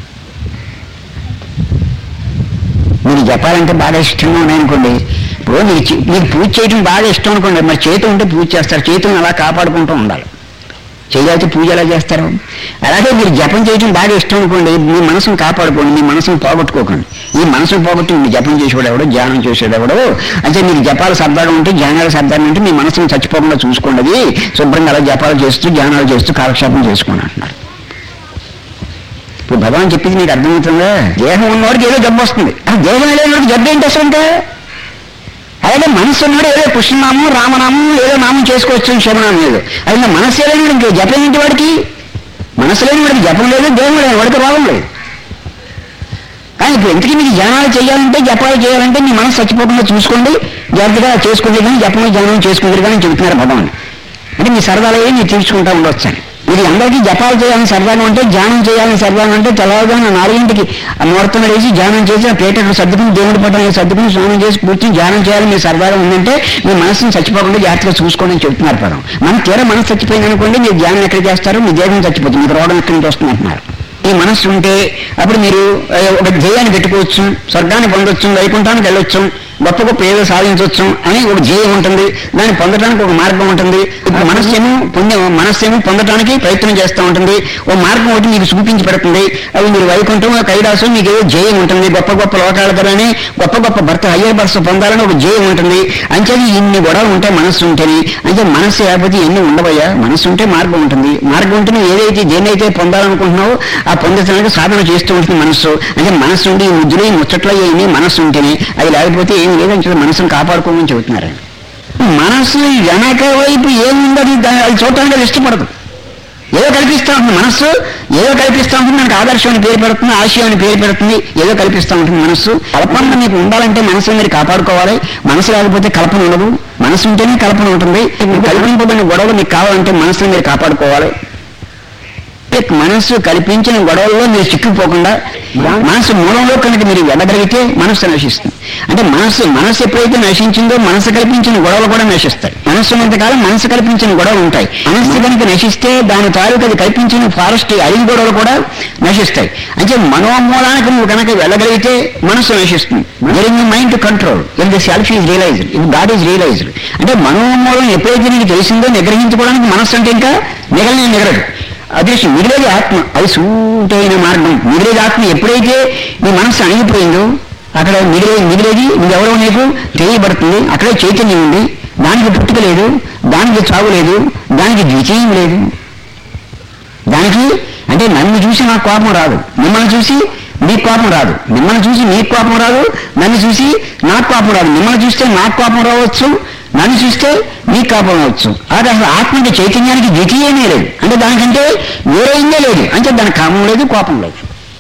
మీరు జపాలంటే బాగా ఇష్టంగా ఉన్నాయనుకోండి ఇప్పుడు మీకు చే- మీకు పూజ చేయడం బాగా ఇష్టం అనుకోండి మరి చేతి ఉంటే పూజ చేస్తారు చేతులను అలా కాపాడుకుంటూ ఉండాలి చేయకపోతే పూజ ఎలా చేస్తారు అలాగే మీరు జపం చేయడం బాగా ఇష్టం అనుకోండి మీ మనసును కాపాడుకోండి మీ మనసును పోగొట్టుకోకండి ఈ మనసును పోగొట్టి మీరు జపం చేసేవాడు ఎవడో ధ్యానం చేసేవాడు ఎవడో అంటే మీకు జపాలు సరదాగా ఉంటే ధ్యానాలు సరదాగా ఉంటే మీ మనసును చచ్చిపోకుండా చూసుకోండి అది శుభ్రంగా అలా జపాలు చేస్తూ ధ్యానాలు చేస్తూ కాలక్షేపం చేసుకోండి అంటున్నారు ఇప్పుడు భగవాన్ చెప్పింది మీకు అర్థమవుతుందా దేహం ఉన్నవాడికి ఏదో జబ్బు వస్తుంది ఆ దేహం లేనివాడికి జబ్బు ఏంటి అసలు ఇంకా అలాగే మనసు ఉన్నాడు ఏదో కృష్ణనామం రామనామం ఏదో నామం చేసుకోవచ్చు శివనామం ఏదో అది మనసు లేని ఇంక జపం ఏంటి వాడికి మనసు లేని వాడికి జపం లేదు దేహం లేదు వాడికి రోగం లేదు కానీ ఇప్పుడు ఇంతకీ మీకు ధ్యానాలు చేయాలంటే జపాలు చేయాలంటే మీ మనసు చచ్చిపోకుండా చూసుకోండి జాగ్రత్తగా చేసుకోండి కానీ జపం ధ్యానం చేసుకుంటారు కానీ చెబుతున్నారు భగవాన్ అంటే మీ సరదాలు ఏమి మీరు తీర్చుకుంటా ఉండొచ్చు అని ఇది అందరికీ జపాలు చేయాలని సరదాగా ఉంటే ధ్యానం చేయాలని సరదాగా ఉంటే తెల్లవారుగా నాలుగింటికి ఆ ముహూర్తం వేసి ధ్యానం చేసి ఆ ప్లేటర్ సర్దుకుని దేవుడి పట్టణం సర్దుకుని స్నానం చేసి కూర్చొని ధ్యానం చేయాలని మీ సరదాగా ఉందంటే మీ మనసుని చచ్చిపోకుండా జాగ్రత్తగా చూసుకోండి అని చెప్తున్నారు పదం మన తీర మనసు చచ్చిపోయింది అనుకోండి మీరు ధ్యానం ఎక్కడ చేస్తారు మీ దేహం చచ్చిపోతుంది మీకు రోగం ఎక్కడి నుంచి వస్తుంది అంటున్నారు ఈ మనస్సు ఉంటే అప్పుడు మీరు ఆ, ఒక ధ్యేయాన్ని పెట్టుకోవచ్చు స్వర్గాన్ని పొందొచ్చు వైకుంఠానికి వెళ్ళొచ్చు గొప్ప గొప్ప ఏదో సాధించవచ్చు అని ఒక ధ్యేయం ఉంటుంది దాన్ని పొందడానికి ఒక మార్గం ఉంటుంది ఇప్పుడు మనస్సేమో పొందే మనస్సేమో పొందడానికి ప్రయత్నం చేస్తూ ఉంటుంది ఓ మార్గం ఒకటి మీకు చూపించి పెడుతుంది అది మీరు వైకుంఠం కైలాసం మీకు ఏదో ధ్యేయం ఉంటుంది గొప్ప గొప్ప లోకాల కానీ గొప్ప గొప్ప భర్త హయ్యర్ బర్స్ పొందాలని ఒక ధ్యేయం ఉంటుంది అంచేది ఇన్ని గొడవలు ఉంటాయి మనస్సు ఉంటేనే అంటే మనస్సు లేకపోతే ఎన్ని ఉండవయ్యా మనస్సు ఉంటే మార్గం ఉంటుంది మార్గం ఉంటే నువ్వు ఏదైతే దేన్నైతే పొందాలనుకుంటున్నావో ఆ పొందడానికి సాధన చేస్తూ ఉంటుంది మనస్సు అంటే మనస్సు ఉండి ఈ ముద్దులు ఈ ముచ్చట్లు అయ్యి మనస్సు ఉంటేనే అది లేకపోతే ఏం లేదని చెప్పి మనసును కాపాడుకోమని చెబుతున్నారు మనస్సు వెనక వైపు ఏముందో అది దా- అది చూడటానికి అది ఇష్టపడదు ఏదో కల్పిస్తూ ఉంటుంది మనస్సు ఏదో కల్పిస్తూ ఉంటుంది మనకు ఆదర్శం అని పేరు పెడుతుంది ఆశయం అని పేరు పెడుతుంది ఏదో కల్పిస్తూ ఉంటుంది మనస్సు కల్పన మీకు ఉండాలంటే మనసు మీరు కాపాడుకోవాలి మనసు లేకపోతే కల్పన ఉండదు మనసు ఉంటేనే కల్పన ఉంటుంది మీకు కల్పింపబడిన గొడవలు మీకు కావాలంటే మనసుని మీరు కాపాడుకోవాలి మనస్సు కల్పించిన గొడవల్లో మీరు చిక్కుపోకుండా మనసు మూలంలో కనుక మీరు వెళ్ళగలిగితే మనస్సు నశిస్తుంది అంటే మనస్సు మనస్సు ఎప్పుడైతే నశించిందో మనసు కల్పించిన గొడవలు కూడా నశిస్తాయి మనస్సు ఉన్నంతకాలం మనసు కల్పించిన గొడవలు ఉంటాయి మనస్సు కనుక నశిస్తే దాని తాలూకు అది కల్పించిన ఫారెస్ట్ అడవి గొడవలు కూడా నశిస్తాయి అంటే మనోమూలానికి నువ్వు కనుక వెళ్ళగలిగితే మనస్సు నశిస్తుంది during mind to control in the self is realised in God is realised అంటే మనోమూలం ఎప్పుడైతే నీకు తెలిసిందో నిగ్రహించుకోవడానికి మనస్సు అంటే ఇంకా మిగలనే మిగలదు అదృశ్యం మిగిలేది ఆత్మ అది సూటైన మార్గం మిగిలేది ఆత్మ ఎప్పుడైతే నీ మనస్సు అణిగిపోయిందో అక్కడ మిగిలే మిగిలేది నువ్వెవరో నీకు తెలియబడుతుంది అక్కడే చైతన్యం ఉంది దానికి పుట్టుక లేదు దానికి చావు లేదు దానికి ద్వితీయం లేదు దానికి అంటే నన్ను చూసి నాకు కోపం రాదు మిమ్మల్ని చూసి మీకు కోపం రాదు మిమ్మల్ని చూసి మీకు కోపం రాదు నన్ను చూసి నాకు కోపం రాదు మిమ్మల్ని చూస్తే నాకు కోపం రావచ్చు నన్ను చూస్తే మీకు కోపం రావచ్చు అది అసలు ఆత్మకి చైతన్యానికి ద్వితీయమే లేదు అంటే దానికంటే వేరైందే లేదు అంటే దానికి కామం లేదు కోపం లేదు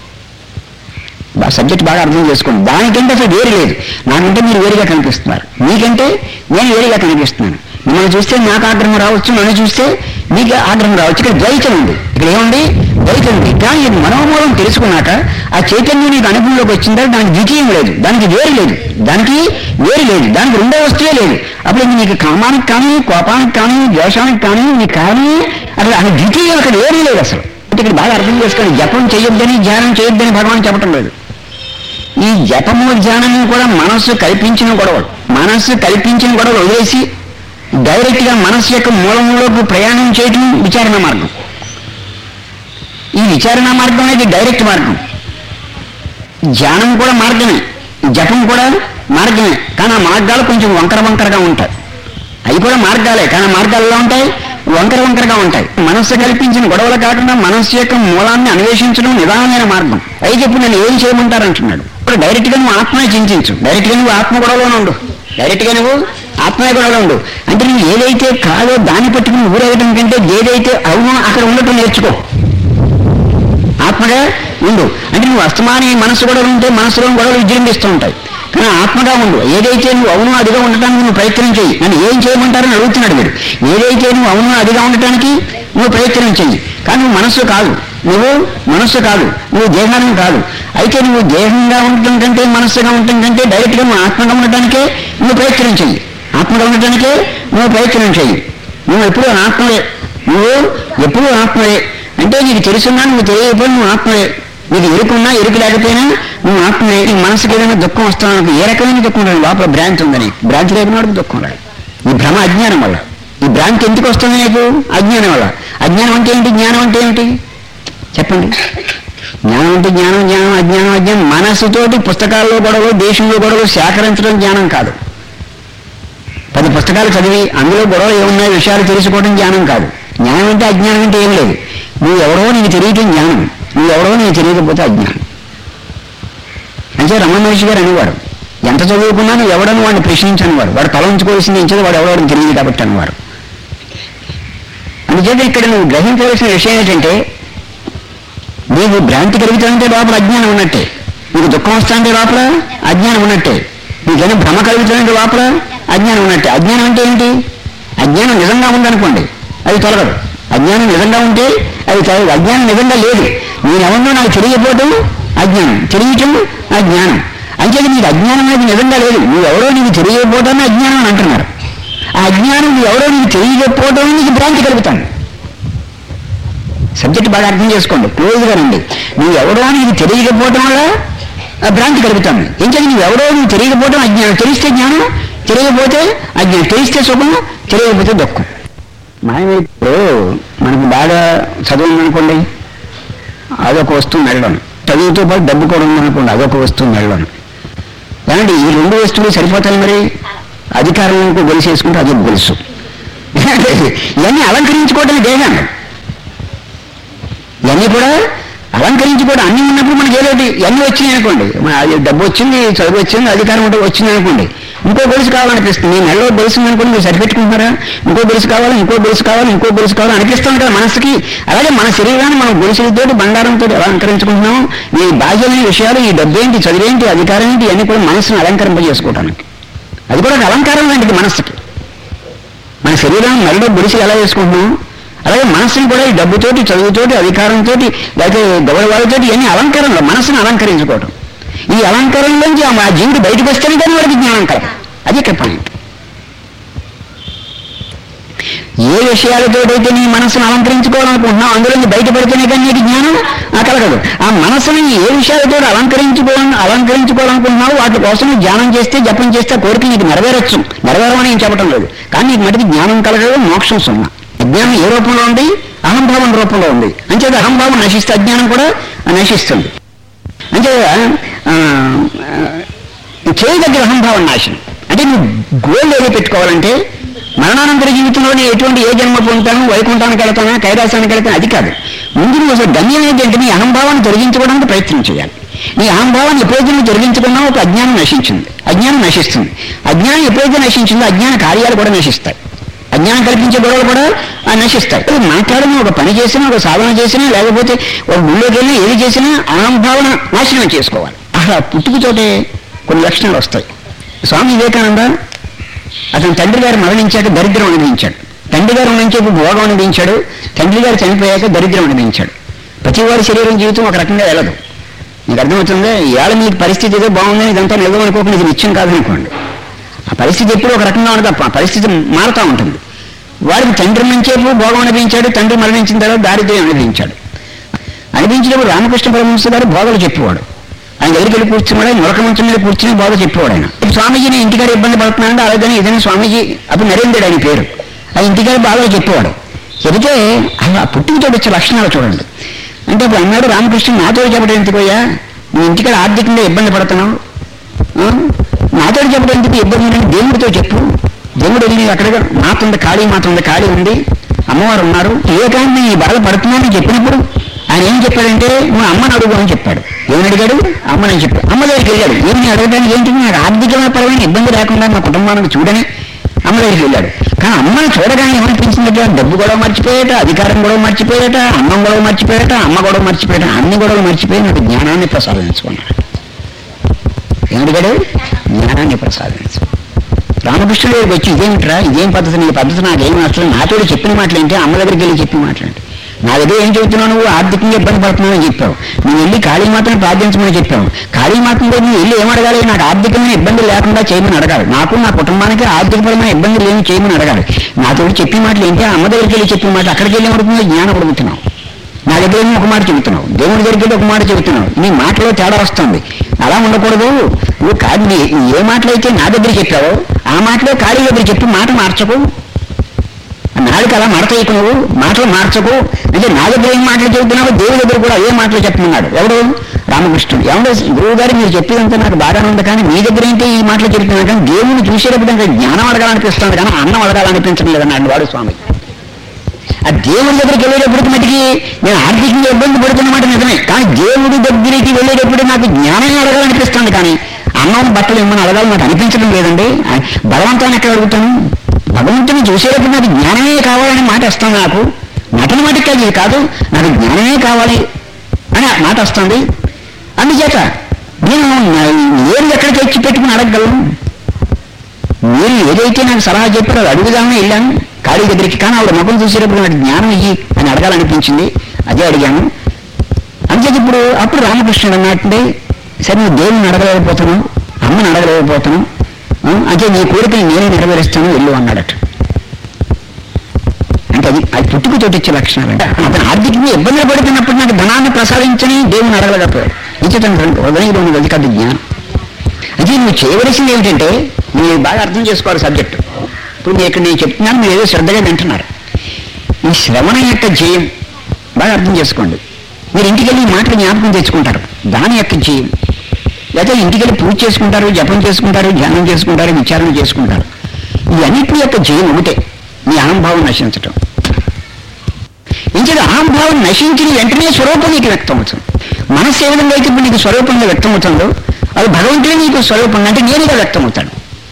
బా సబ్జెక్ట్ బాగా అర్థం చేసుకోండి దానికంటే అసలు వేరు లేదు నాకంటే మీరు వేరుగా కనిపిస్తున్నారు మీకంటే నేను వేరుగా కనిపిస్తున్నాను మిమ్మల్ని చూస్తే నాకు ఆగ్రహం రావచ్చు నన్ను చూస్తే మీకు ఆగ్రహం రావచ్చు ఇక్కడ ద్వైతం ఉంది ఇక్కడ ఏముంది ద్వైతం ఉంది కానీ ఇది మనోమూలం తెలుసుకున్నాక ఆ చైతన్యం నీకు అనుభవంలోకి వచ్చిందా దానికి ద్వితీయం లేదు దానికి వేరు లేదు దానికి వేరు లేదు దానికి రెండో వస్తువే లేదు అప్పుడు ఇంక నీకు కామానికి కానీ కోపానికి కానీ ద్వేషానికి కానీ నీకు కానీ అసలు అది ద్వితీయం అక్కడ వేరే లేదు అసలు అంటే ఇక్కడ బాగా అర్థం చేసుకోండి జపం చేయొద్దని ధ్యానం చేయొద్దని భగవాన్ చెప్పటం లేదు ఈ జపము ధ్యానము కూడా మనస్సు కల్పించిన గొడవలు మనస్సు కల్పించిన గొడవలు వదిలేసి డైరెక్ట్ గా మనస్సు యొక్క మూలంలోకి ప్రయాణం చేయటం విచారణ మార్గం ఈ విచారణ మార్గం అనేది డైరెక్ట్ మార్గం ధ్యానం కూడా మార్గమే జపం కూడా మార్గమే కానీ ఆ మార్గాలు కొంచెం వంకర వంకరగా ఉంటాయి అవి కూడా మార్గాలే కానీ ఆ మార్గాలు ఎలా ఉంటాయి వంకర వంకరగా ఉంటాయి మనస్సు కల్పించిన గొడవలు కాకుండా మనస్సు యొక్క మూలాన్ని అన్వేషించడం నిదానమైన మార్గం అయితే ఇప్పుడు నేను ఏం చేయమంటారు అంటున్నాడు ఇప్పుడు డైరెక్ట్ గా నువ్వు ఆత్మని చింతించు డైరెక్ట్ గా నువ్వు ఆత్మ గొడవలోనే ఉండు డైరెక్ట్ గా నువ్వు ఆత్మ గొడవలో ఉండు అంటే నువ్వు ఏదైతే కాదో దాన్ని పట్టుకుని ఊరేగడం కంటే ఏదైతే అవునో అక్కడ ఉండటం నేర్చుకో ఆత్మగా ఉండు అంటే నువ్వు అస్తమాని మనసు గొడవలు ఉంటే మనసులో గొడవలు విజృంభిస్తూ ఉంటాయి కానీ ఆత్మగా ఉండు ఏదైతే నువ్వు అవును అదిగా ఉండటానికి నువ్వు ప్రయత్నం చెయ్యి నన్ను ఏం చేయమంటారని అడుగుతున్నాడు వీడు ఏదైతే నువ్వు అవును అదిగా ఉండటానికి నువ్వు ప్రయత్నం చెయ్యి కానీ నువ్వు మనస్సు కాదు నువ్వు మనస్సు కాదు నువ్వు దేహాన్ని కాదు అయితే నువ్వు దేహంగా ఉండటం కంటే మనస్సుగా ఉండటం కంటే డైరెక్ట్గా నువ్వు ఆత్మగా ఉండటానికే నువ్వు ప్రయత్నం చెయ్యి ఆత్మగా ఉండటానికే నువ్వు ప్రయత్నం చెయ్యి నువ్వు ఎప్పుడు ఆత్మలే నువ్వు ఎప్పుడు ఆత్మలే అంటే నీకు తెలుసున్నా నువ్వు తెలియకపోయినా నువ్వు ఆత్మలే నీకు ఎరుకున్నా ఎరుకు లేకపోయినా నువ్వు ఆత్మలే నీ మనసుకి ఏదైనా దుఃఖం వస్తాను ఏ రకమైన దుఃఖం రాదు లోపల భ్రాంతి ఉందని భ్రాంతి లేకున్నాడు దుఃఖం రాదు ఈ భ్రమ అజ్ఞానం వల్ల ఈ భ్రాంతి ఎందుకు వస్తుంది నీకు అజ్ఞానం వల్ల అజ్ఞానం అంటే ఏంటి జ్ఞానం అంటే ఏంటి చెప్పండి జ్ఞానం అంటే జ్ఞానం జ్ఞానం అజ్ఞానం అజ్ఞానం మనసుతోటి పుస్తకాల్లో గొడవలు దేశంలో గొడవలు సేకరించడం జ్ఞానం కాదు పది పుస్తకాలు చదివి అందులో గొడవలు ఏమున్నాయి విషయాలు తెలుసుకోవడం జ్ఞానం కాదు జ్ఞానం అంటే అజ్ఞానం అంటే ఏం లేదు నువ్వు ఎవరో నీకు తెలియటం జ్ఞానం నువ్వు ఎవరో నీకు తెలియకపోతే అజ్ఞానం అంటే రమణ మహర్షి గారు అనేవారు ఎంత చదువుకున్నా నువ్వు ఎవడని వాడిని ప్రశ్నించనివాడు వాడు తల ఉంచుకోవాల్సింది ఎంచేది వాడు ఎవడని తెలియదు కాబట్టి అనేవారు అందుచేత ఇక్కడ నువ్వు గ్రహించవలసిన విషయం ఏంటంటే నీకు భ్రాంతి కలుగుతుందంటే లోపల అజ్ఞానం ఉన్నట్టే నీకు దుఃఖం వస్తుందంటే లోపల అజ్ఞానం ఉన్నట్టే నీకైనా భ్రమ కలుగుతుందంటే లోపల అజ్ఞానం ఉన్నట్టే అజ్ఞానం అంటే ఏంటి అజ్ఞానం నిజంగా ఉందనుకోండి అది తొలగదు అజ్ఞానం నిజంగా ఉంటే అది తొలగదు అజ్ఞానం నిజంగా లేదు నేనెవరినో నాకు తెలియకపోవటం అజ్ఞానం తెలియటం అజ్ఞానం అంచేది నీకు అజ్ఞానం అనేది నిజంగా లేదు నువ్వెవరో నీకు తెలియకపోవటాన్ని అజ్ఞానం అని అంటున్నారు ఆ అజ్ఞానం నువ్వెవరో నీకు తెలియకపోవటం నీకు భ్రాంతి కలుగుతాను సబ్జెక్ట్ బాగా అర్థం చేసుకోండి క్లోజ్గా రండి నువ్వు ఎవడో నీకు తెలియకపోవటం వల్ల ఆ భ్రాంతి కలుగుతాను ఇంకేది నువ్వు ఎవడో నువ్వు తెలియకపోవటం అజ్ఞానం తెలిస్తే జ్ఞానం తెలియకపోతే అజ్ఞానం తెలిస్తే సుఖం తెలియకపోతే దుఃఖం మాయమే ఇప్పుడు మనకు బాగా చదువు ఉందనుకోండి అదొక వస్తువు మెళ్ళను చదువుతో పాటు డబ్బు కూడా ఉందనుకోండి అదొక వస్తువు మెళ్ళను ఏమంటే ఈ రెండు వస్తువులు సరిపోతాయి మరి అధికారంలో గొలుసు వేసుకుంటే అదొక గొలుసు ఇవన్నీ అలంకరించుకోవటం దేహాన్ని ఇవన్నీ కూడా అలంకరించుకోవడం అన్ని ఉన్నప్పుడు మనకి ఏదోటి ఇవన్నీ వచ్చినాయి అనుకోండి మన అది డబ్బు వచ్చింది చదువు వచ్చింది అధికారం ఉంటే వచ్చింది అనుకోండి ఇంకో గొలుసు కావాలనిపిస్తుంది నేను నెలలో గొలుసు అనుకోండి మీరు సరిపెట్టుకుంటున్నారా ఇంకో గొలుసు కావాలి ఇంకో గొలుసు కావాలి ఇంకో గొలుసు కావాలి అనిపిస్తుంది కదా మనసుకి అలాగే మన శరీరాన్ని మనం గొలుసులతో బంగారంతో ఎలా అలంకరించుకుంటున్నాం ఈ బాధ్యమైన విషయాలు ఈ డబ్బేంటి చదివేంటి అధికారం ఏంటి ఇవన్నీ కూడా మనసును అలంకరింపజేసుకోవడానికి అది కూడా ఒక అలంకారం లాంటిది మనస్సుకి మన శరీరాన్ని మెడలో గొలుసు ఎలా వేసుకుంటున్నాం అలాగే మనసుని కూడా ఈ డబ్బుతోటి చదువుతోటి అధికారంతో లేకపోతే గౌరవాలతోటి ఇవన్నీ అలంకరణలు మనసును అలంకరించుకోవటం ఈ అలంకరణలోంచి ఆ మా జీవుడు బయటకు వస్తేనే కానీ వాడికి జ్ఞానం కలగదు అది ఇక్కడ పాయింట్ ఏ విషయాలతోటైతే నీ మనసును అలంకరించుకోవాలనుకుంటున్నావు అందులోంచి బయటపడితేనే కానీ నీకు జ్ఞానం ఆ కలగదు ఆ మనసుని ఏ విషయాలతో అలంకరించుకో అలంకరించుకోవాలనుకుంటున్నావు వాటి కోసం నువ్వు ధ్యానం చేస్తే జపం చేస్తే ఆ కోరిక నీకు నెరవేరొచ్చు నెరవేరమని నేను చెప్పడం లేదు కానీ నీకు మటుకు జ్ఞానం కలగదు మోక్షం సున్నా అజ్ఞానం ఏ రూపంలో ఉంది అహంభావం రూపంలో ఉంది అంచేత అహంభావం నశిస్తే అజ్ఞానం కూడా నశిస్తుంది అంటే ఆ, ఆ, చేయదగ్గర అహంభావం నాశనం అంటే నువ్వు గోల్ ఏదో పెట్టుకోవాలంటే మరణానంతర జీవితంలో నేను ఎటువంటి ఏ జన్మ పొందుతాను వైకుంఠానికి వెళ్తానా కైలాసానికి వెళ్తాను అది కాదు ముందు నువ్వు అసలు గమ్యం ఏంటంటే నీ అహంభావాన్ని తొలగించుకోవడానికి ప్రయత్నం చేయాలి నీ అహంభావాన్ని ఎప్పుడైతే నువ్వు తొలగించుకున్నావో ఒక అజ్ఞానం నశించింది అజ్ఞానం నశిస్తుంది అజ్ఞానం ఎప్పుడైతే నశించిందో అజ్ఞాన కార్యాలు కూడా నశిస్తాయి అజ్ఞానం కల్పించే గొడవలు కూడా ఆ నశిస్తాయి అది మాట్లాడిన ఒక పని చేసినా ఒక సాధన చేసినా లేకపోతే ఒక గుళ్ళోకి వెళ్ళినా ఏది చేసినా అహంభావన నాశనం చేసుకోవాలి అసలు పుట్టుకతోటే కొన్ని లక్షణాలు వస్తాయి స్వామి వివేకానంద అతని తండ్రి గారు మరణించాక దరిద్రం అనుభవించాడు తండ్రి గారు మరణించేపు భోగం అనుభవించాడు తండ్రి గారు చనిపోయాక దరిద్రం అనుభవించాడు ప్రతి వారి శరీరం జీవితం ఒక రకంగా వెళ్ళదు నీకు అర్థమవుతుంది ఇవాళ మీకు పరిస్థితి ఏదో బాగుందని ఇదంతా నిజం అనుకోకుండా ఇది నిత్యం కాదనుకోండి ఆ పరిస్థితి ఎప్పుడు ఒక రకంగా ఉండదు తప్ప ఆ పరిస్థితి మారుతూ ఉంటుంది వాడికి తండ్రి నుంచేపు భోగం అనిపించాడు తండ్రి మరణించిన తర్వాత దారిద్ర్యం అనిపించాడు అనిపించినప్పుడు రామకృష్ణ పరమహంస గారు బోధలు చెప్పేవాడు ఆయన దగ్గరికి వెళ్ళి కూర్చున్నాడు ఆయన మొలక మంచం మీద కూర్చుని బోధ చెప్పేవాడు ఆయన స్వామీజీ నేను ఇంటికాడ ఇబ్బంది పడుతున్నానంటే అలాగని ఇదని స్వామీజీ అప్పుడు నరేంద్రుడు ఆయన పేరు ఆ ఇంటికాడ బాగా చెప్పేవాడు చెబితే అలా పుట్టుకతో వచ్చే లక్షణాలు చూడండి అంటే అప్పుడు అన్నాడు రామకృష్ణ నాతో చెప్పడం ఎందుకయ్యా నీ ఇంటికాడ ఆర్థికంగా ఇబ్బంది పడుతున్నావు ఆ? నాతో చెప్పడం ఎందుకు ఇబ్బంది ఉందని దేవుడితో చెప్పు దేవుడు వెళ్ళి అక్కడ మాత ఉంది ఖాళీ మాత ఉంది ఖాళీ ఉంది ఆ అమ్మవారు ఉన్నారు ఏకాంతి ఈ బాధ పడుతున్నానని చెప్పినప్పుడు ఆయన ఏం చెప్పాడంటే నువ్వు అమ్మని అడుగు అని చెప్పాడు ఏమని అడిగాడు అమ్మని చెప్పాడు అమ్మ దగ్గరికి వెళ్ళాడు ఏమని అడగడానికి ఏంటి నాకు ఆర్థికమైన పరమైన ఇబ్బంది లేకుండా మా కుటుంబానికి చూడని అమ్మ దగ్గరికి వెళ్ళాడు కానీ అమ్మని చూడగానే ఏమనిపించిందట డబ్బు గొడవ మర్చిపోయేట అధికారం గొడవ మర్చిపోయేట అన్నం గొడవ మర్చిపోయేట అమ్మ గొడవ మర్చిపోయేట అన్ని గొడవలు మర్చిపోయి నాకు జ్ఞానాన్ని ప్రసాదించుకున్నాడు ఏమడిగాడు జ్ఞానాన్ని ప్రసాదించు రామకృష్ణుడు దగ్గరికి వచ్చి ఇదేమిట్రా ఇదేం పద్ధతి నీ పద్ధతి నాకేం నచ్చలేదు నాతో చెప్పిన మాటలు ఏంటి అమ్మ దగ్గరికి వెళ్ళి చెప్పిన మాటలు ఏంటి నా దగ్గర ఏం చెబుతున్నావు నువ్వు ఆర్థికంగా ఇబ్బంది పడుతున్నావు అని చెప్పావు నువ్వు వెళ్ళి కాళీమాతను ప్రార్థించమని చెప్పావు కాళీమాతను దగ్గర నువ్వు వెళ్ళి ఏం అడగాలి నాకు ఆర్థికమైన ఇబ్బంది లేకుండా చేయమని అడగాలి నాకు నా కుటుంబానికి ఆర్థికపరమైన ఇబ్బంది లేని చేయమని అడగాలి నాతో చెప్పిన మాటలు ఏంటి అమ్మ దగ్గరికి వెళ్ళి చెప్పిన మాటలు అక్కడికి వెళ్ళి ఏమడుతుందో జ్ఞానం అడుగుతున్నావు నా దగ్గర ఏమో ఒక మాట చెబుతున్నావు దేవుడి దగ్గరికి వెళ్ళి ఒక మాట చెబుతున్నావు నీ మాటలో తేడా వస్తుంది అలా ఉండకూడదు నువ్వు కాదు నీ- ఏ మాటలైతే నా దగ్గర చెప్పావో ఆ మాటలో ఖాళీ దగ్గర చెప్పి మాట మార్చకు నాలుగు అలా మడతయ్యకు నువ్వు మాటలు మార్చకు అంటే నా దగ్గర ఏం మాటలు చెబుతున్నావు దేవుడి దగ్గర కూడా అదే మాటలు చెప్పమన్నాడు ఎవడు రామకృష్ణుడు ఏమంటే గురువు గారు మీరు చెప్పేదంతా నాకు బాగానే ఉంది కానీ మీ దగ్గర ఏంటి ఈ మాటలు చెప్తున్నాను కానీ దేవుడిని చూసేటప్పుడు నాకు జ్ఞానం అడగాలనిపిస్తుంది కానీ అన్నం అడగాలనిపించడం లేదన్నాడు వాడు స్వామి ఆ దేవుడి దగ్గరికి వెళ్ళేటప్పటికి మటుకి నేను ఆర్థికంగా ఇబ్బంది పడుతున్నమాట నిజమే కానీ దేవుడి దగ్గరికి వెళ్ళేటప్పుడు నాకు జ్ఞానం అడగాలనిపిస్తుంది కానీ అన్నం బట్టలు ఏమని అడగాలి నాకు అనిపించడం లేదండి ఆ బలవంతాన్ని ఎక్కడ అడుగుతాను భగవంతుని చూసేటప్పుడు నాకు జ్ఞానమే కావాలని మాట వస్తాను నాకు నటన మాటకి అది కాదు నాకు జ్ఞానమే కావాలి అని ఆ మాట వస్తుంది అందుచేత నేను ఏది ఎక్కడికి వచ్చి పెట్టుకుని అడగగలను మీరు ఏదైతే నాకు సలహా చెప్పారో అది అడుగుదామని వెళ్ళాను ఖాళీ దగ్గరికి కానీ ఆవిడ మొబైల్ చూసేటప్పుడు నాకు జ్ఞానం ఇయ్యి అని అడగాలనిపించింది అదే అడిగాను అంచేది ఇప్పుడు అప్పుడు రామకృష్ణుడు అన్నట్టుండే సరే నువ్వు దేవుని అడగలేకపోతున్నావు అమ్మని అడగలేకపోతున్నావు ఆ, అంటే నీ కోరికని నేనే నెరవేరుస్తాను వెళ్ళు అన్నాడట అంటే అది అది పుట్టుకతోటి ఇచ్చే లక్షణాలు అంటే అతను ఆర్థికంగా ఇబ్బందులు పడుతున్నప్పుడు నాకు ధనాన్ని ప్రసాదించని దేవుని అడగలేకపోయాడు ఇచ్చేతను ఉదయంలోని వెలికద్దు జ్ఞానం అది నువ్వు చేయవలసింది ఏమిటంటే మీరు బాగా అర్థం చేసుకోవాలి సబ్జెక్టు ఇప్పుడు మీరు ఇక్కడ నేను చెప్తున్నాను మీరు ఏదో శ్రద్ధగా వింటున్నారు ఈ శ్రవణ యొక్క జయం బాగా అర్థం చేసుకోండి మీరు ఇంటికి వెళ్ళి ఈ మాటలు జ్ఞాపకం తెచ్చుకుంటారు దాని యొక్క జయం లేకపోతే ఇంటికి వెళ్ళి పూజ చేసుకుంటారు జపం చేసుకుంటారు ధ్యానం చేసుకుంటారు విచారణ చేసుకుంటారు ఇవన్నిటి యొక్క జయం ఒకటే మీ అహంభావం నశించటం ఇంకేది అహంభావం నశించిన వెంటనే స్వరూపం నీకు వ్యక్తం అవుతుంది మనస్సు ఏ విధంగా అయితే ఇప్పుడు నీకు స్వరూపంగా వ్యక్తం అవుతుందో అది భగవంతుడే నీకు స్వరూపంగా అంటే నేనుగా వ్యక్తం అవుతాడు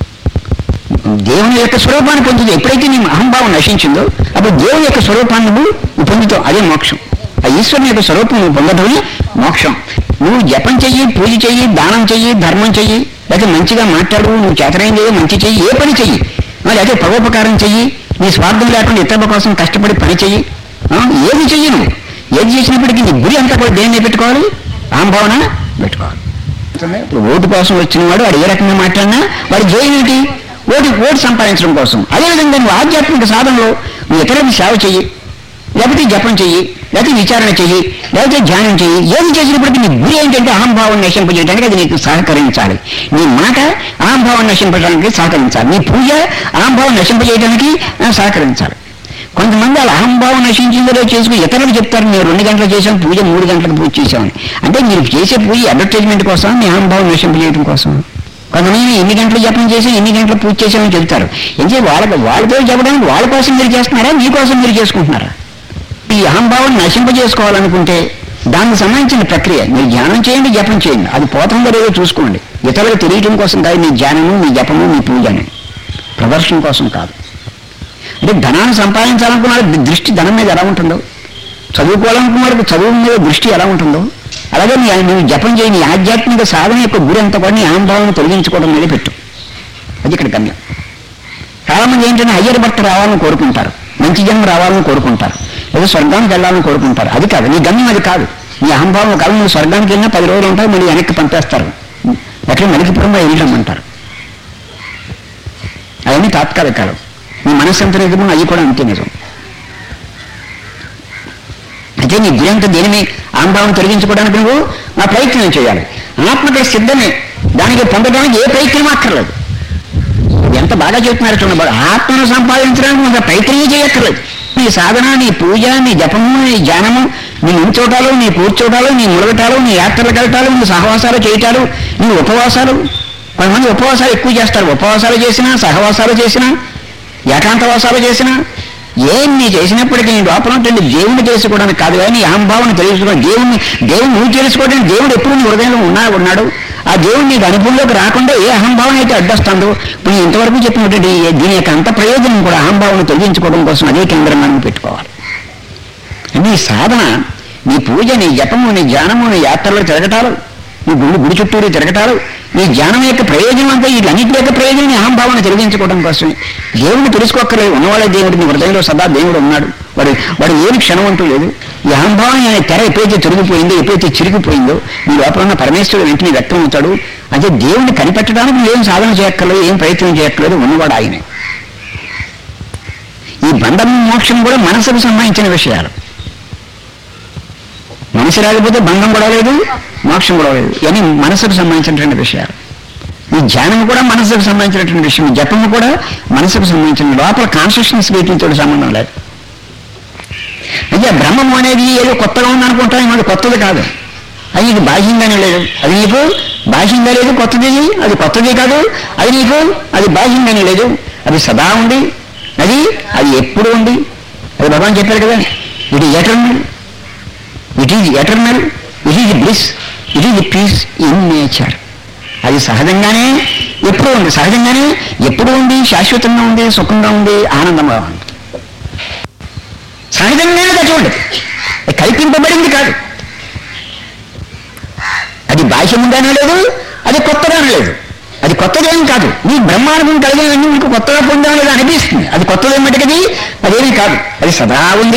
దేవుని యొక్క స్వరూపాన్ని పొందుతుంది ఎప్పుడైతే నీ అహంభావం నశించిందో అప్పుడు దేవుని యొక్క స్వరూపాన్ని నువ్వు పొందుతావు అదే మోక్షం ఆ ఈశ్వరుని యొక్క స్వరూపం నువ్వు పొందటమే మోక్షం నువ్వు జపం చెయ్యి పూజ చెయ్యి దానం చెయ్యి ధర్మం చెయ్యి లేకపోతే మంచిగా మాట్లాడు నువ్వు చేతనైన చెయ్యి మంచి చెయ్యి ఏ పని చెయ్యి ఆ, లేకపోతే పరోపకారం చెయ్యి నీ స్వార్థం లేకుండా ఇతరుల కోసం కష్టపడి పని చెయ్యి ఆ, ఏది చెయ్యి నువ్వు ఏది చేసినప్పటికీ నీ గురి అంతా కూడా దేన్ని పెట్టుకోవాలి అహంభావన పెట్టుకోవాలి ఇప్పుడు ఓటు కోసం వచ్చిన వాడు వాడు ఏ రకంగా మాట్లాడినా వాడి జయం ఏంటి ఓటు ఓటు సంపాదించడం కోసం అదేవిధంగా నువ్వు ఆధ్యాత్మిక సాధనలో నువ్వు ఇతరులకు సేవ చెయ్యి లేకపోతే జపం చెయ్యి లేకపోతే విచారణ చెయ్యి లేకపోతే ధ్యానం చెయ్యి ఏది చేసినప్పటికీ నీ గురి ఏంటంటే అహంభావం నశింపజేయడానికి అది నీకు సహకరించాలి నీ మాట అహంభావం నశింపజేయడానికి సహకరించాలి నీ పూజ అహంభావం నశింపజేయడానికి ఆ, సహకరించాలి కొంతమంది అలా అహంభావం నశించిందో చేసుకుని ఇతరులు చెప్తారు నేను రెండు గంటలు చేశాం పూజ మూడు గంటలకు పూజ చేశామని అంటే మీరు చేసే పూజ అడ్వర్టైజ్మెంట్ కోసం మీ అహంభావం నశింపజేయడం కోసం కొంతమంది ఎన్ని గంటలు జపం చేసి ఎన్ని గంటలు పూజ చేసామని చెప్తారు ఎందుకంటే వాళ్ళకి వాళ్ళతో చెప్పడానికి వాళ్ళ కోసం మీరు చేస్తున్నారా మీకోసం మీరు చేసుకుంటున్నారా ఈ అహంభావం నశింపజేసుకోవాలనుకుంటే దానికి సంబంధించిన ప్రక్రియ మీరు ధ్యానం చేయండి జపం చేయండి అది పోతుందో లేదో చూసుకోండి ఇతరులకు తెలియటం కోసం కాదు మీ ధ్యానము మీ జపము మీ పూజని ప్రదర్శన కోసం కాదు అంటే ధనాన్ని సంపాదించాలనుకున్నాడు దృష్టి ధనం మీద ఎలా ఉంటుందో చదువుకోవాలనుకున్నాడు చదువు మీద దృష్టి ఎలా ఉంటుందో అలాగే నీ నువ్వు జపం చేయి నీ ఆధ్యాత్మిక సాధన యొక్క గురి అంతా కూడా నీ అహంభావం తొలగించుకోవడం మీద పెట్టు అది ఇక్కడ గమ్యం చాలా మంది ఏంటంటే అయ్యర్ భర్త రావాలని కోరుకుంటారు మంచి జన్మ రావాలని కోరుకుంటారు లేదా స్వర్గానికి వెళ్ళాలని కోరుకుంటారు అది కాదు నీ గమ్యం అది కాదు నీ అహంభావం కాదు నువ్వు స్వర్గానికి వెళ్ళినా పది రోజులు ఉంటావు మళ్ళీ వెనక్కి పంపేస్తారు ఎక్కడ మలికిపురంలో వెళ్ళమంటారు అవన్నీ తాత్కాలికాలు నీ మనస్సు ఎంత నిజమో అవి కూడా అంతే నిజం అయితే నీ గురంతా దేనిని అహంభావం తొలగించుకోవడానికి నువ్వు ఆ ప్రయత్నం చేయాలి ఆత్మక సిద్ధమే దానికి పొందడానికి ఏ ప్రయత్నం అక్కర్లేదు ఎంత బాగా చెప్తున్నారు చూడండి బాగా ఆత్మను సంపాదించడానికి కొంత ప్రయత్నం చేయక్కర్లేదు నీ సాధన నీ పూజ నీ జపము నీ ధ్యానము నీ నించోటాలు నీ కూర్చోటాలు నీ ములగటాలు నీ యాత్రలకు వెళ్ళటాలు నీ సహవాసాలు చేయటాలు నీ ఉపవాసాలు కొంతమంది ఉపవాసాలు ఎక్కువ చేస్తారు ఉపవాసాలు చేసినా సహవాసాలు చేసినా ఏకాంతవాసాలు చేసినా ఏం నీ చేసినప్పటికీ నీ లోపల ఉంటుంది దేవుని తెలుసుకోవడానికి కాదు కానీ నీ అహంభావం తెలుసుకోవడం దేవుని దేవుని నువ్వు తెలుసుకోవడానికి దేవుడు ఎప్పుడు నీ హృదయంలో ఉన్నా ఉన్నాడు ఆ దేవుడు నీకు అనుభవంలోకి రాకుండా ఏ అహంభావం అయితే అడ్డొస్తుందో ఇప్పుడు నేను ఇంతవరకు చెప్పినటువంటి ఈ- దీని యొక్క అంత ప్రయోజనం కూడా అహంభావం తొలగించుకోవడం కోసం అదే కేంద్రం మనం పెట్టుకోవాలి నీ సాధన నీ పూజ నీ జపము నీ ధ్యానము నీ యాత్రలో తిరగటాలు నీ గుడి గుడి చుట్టూరు తిరగటాలు నీ ధ్యానం యొక్క ప్రయోజనం అంతా వీటన్నిటి యొక్క ప్రయోజనం నీ అహంభావాన్ని తొలగించుకోవడం కోసమే దేవుడిని తెలుసుకోక్కర్లేదు ఉన్నవాళ్ళే దేవుడు నీ హృదయంలో సదా దేవుడు ఉన్నాడు వాడు వాడు ఏమి క్షణం అంటూ లేదు ఈ అహంభావం అనే తెర ఎప్పుడైతే తొలగిపోయిందో ఎప్పుడైతే చిరిగిపోయిందో నీ లోపల ఉన్న పరమేశ్వరుడు వెంటనే వ్యక్తం అవుతాడు అంటే దేవుడిని కనిపెట్టడానికి నువ్వు ఏం సాధన చేయక్కర్లేదు ఏం ప్రయత్నం చేయక్కర్లేదు ఉన్నవాడు ఆయనే ఈ బంధం మోక్షం కూడా మనసుకు సంబంధించిన విషయాలు మనసు లేకపోతే బంధం కూడా లేదు మోక్షం కూడా లేదు ఇవన్నీ మనసుకు సంబంధించినటువంటి విషయాలు ఈ ధ్యానం కూడా మనసుకు సంబంధించినటువంటి విషయం జపము కూడా మనసుకు సంబంధించిన లోపల కాన్షియస్నెస్ వీటితో సంబంధం లేదు అయితే బ్రహ్మము అనేది ఏదో కొత్తగా ఉందనుకుంటాం అది కొత్తది కాదు అది నీకు బాహ్యంగానే లేదు అది నీకు బాహ్యంగా లేదు కొత్తది అది కొత్తది కాదు అది నీకు అది బాహ్యంగానే లేదు అది సదా ఉంది అది అది ఎప్పుడు ఉంది అది భగవాన్ చెప్పారు కదా ఇది eternal it is eternal it is bliss it is peace in nature అది సహజంగానే ఎప్పుడు ఉంది సహజంగానే ఎప్పుడు ఉంది శాశ్వతంగా ఉంది సుఖంగా ఉంది ఆనందంగా ఉంది సహజంగానే అది ఉండదు అది కల్పింపబడింది కాదు అది బాహ్యంగానే లేదు అది కొత్తగానే లేదు అది కొత్తదేం కాదు నీ బ్రహ్మానుభవం కలిగినవన్నీ నీకు కొత్తగా పొందాలని అనిపిస్తుంది అది కొత్తదేమటికది అదేమీ కాదు అది సదా ఉంది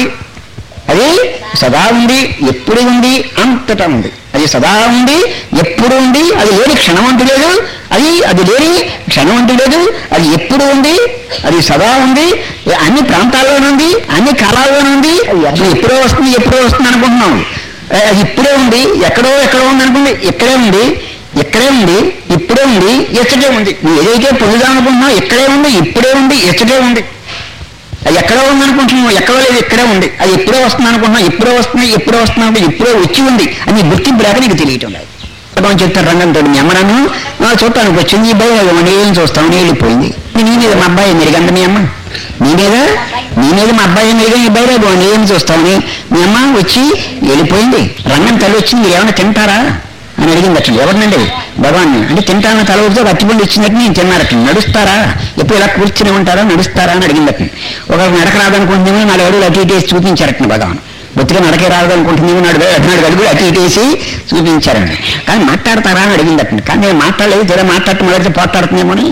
అది సదా ఉంది ఎప్పుడు ఉంది అంతటా ఉంది అది సదా ఉంది ఎప్పుడు ఉంది అది లేని క్షణం అంటూ లేదు అది అది లేని క్షణం అంటూ లేదు అది ఎప్పుడు ఉంది అది సదా ఉంది అన్ని ప్రాంతాల్లోనుంది అన్ని కాలాల్లోనుంది అది ఎప్పుడో వస్తుంది ఎప్పుడో వస్తుంది అనుకుంటున్నాం ఏ, అది ఇప్పుడే ఉంది ఎక్కడో ఎక్కడో ఉంది అనుకుంది ఇక్కడే ఉంది ఇక్కడే ఉంది ఇప్పుడే ఉంది ఎచ్చటే ఉంది నువ్వు ఏదైతే పొందుదాం అనుకుంటున్నావు ఇక్కడే ఉంది ఇప్పుడే ఉంది ఎచ్చటే ఉంది అది ఎక్కడో ఉంది అనుకుంటున్నావు ఎక్కడో లేదు ఇక్కడే ఉంది అది ఎప్పుడో వస్తుంది అనుకుంటున్నావు ఇప్పుడే వస్తుంది ఎప్పుడో వస్తుంది అంటే ఇప్పుడే వచ్చి ఉంది అని గుర్తింపు రాక నీకు తెలియటం లేదు భగవాన్ చెప్తారు రంగంతో మీ అమ్మ నన్ను "ఆ, చూడటానికి వచ్చింది ఈ భయం ఏం చూస్తావు నీ వెళ్ళిపోయింది నీ మీద మా అబ్బాయి మెరుగండి మీ అమ్మ నీ మీద నీ మీద మా అబ్బాయి మెరుగని ఈ భయం ఏం చూస్తావని మీ అమ్మ వచ్చి వెళ్ళిపోయింది రంగం తల్లి వచ్చింది మీరు ఏమైనా తింటారా అని అడిగింది అట్లా ఎవరినండి భగవాన్ని అంటే తింటానని తల ఊరితో అట్టిపండు ఇచ్చినట్టు నేను తిన్నారట నడుస్తారా ఎప్పుడు ఇలా కూర్చుని ఉంటారా నడుస్తారా అని అడిగింది అట్లా ఒక నడక రాదనుకుంటుందేమో నాలుగు అడుగులు అటు ఇటు వేసి చూపించారట భగవాన్ బొత్తిగా నడకే రాదనుకుంటుందేమో నాడు నాలుగు అడుగులు అటు ఇటు వేసి చూపించారండి కానీ మాట్లాడతారా అని అడిగింది అట్లా కానీ నేను మాట్లాడలేదు జర మాట్లాడటం మొదలైతే పోట్లాడుతుందేమో అని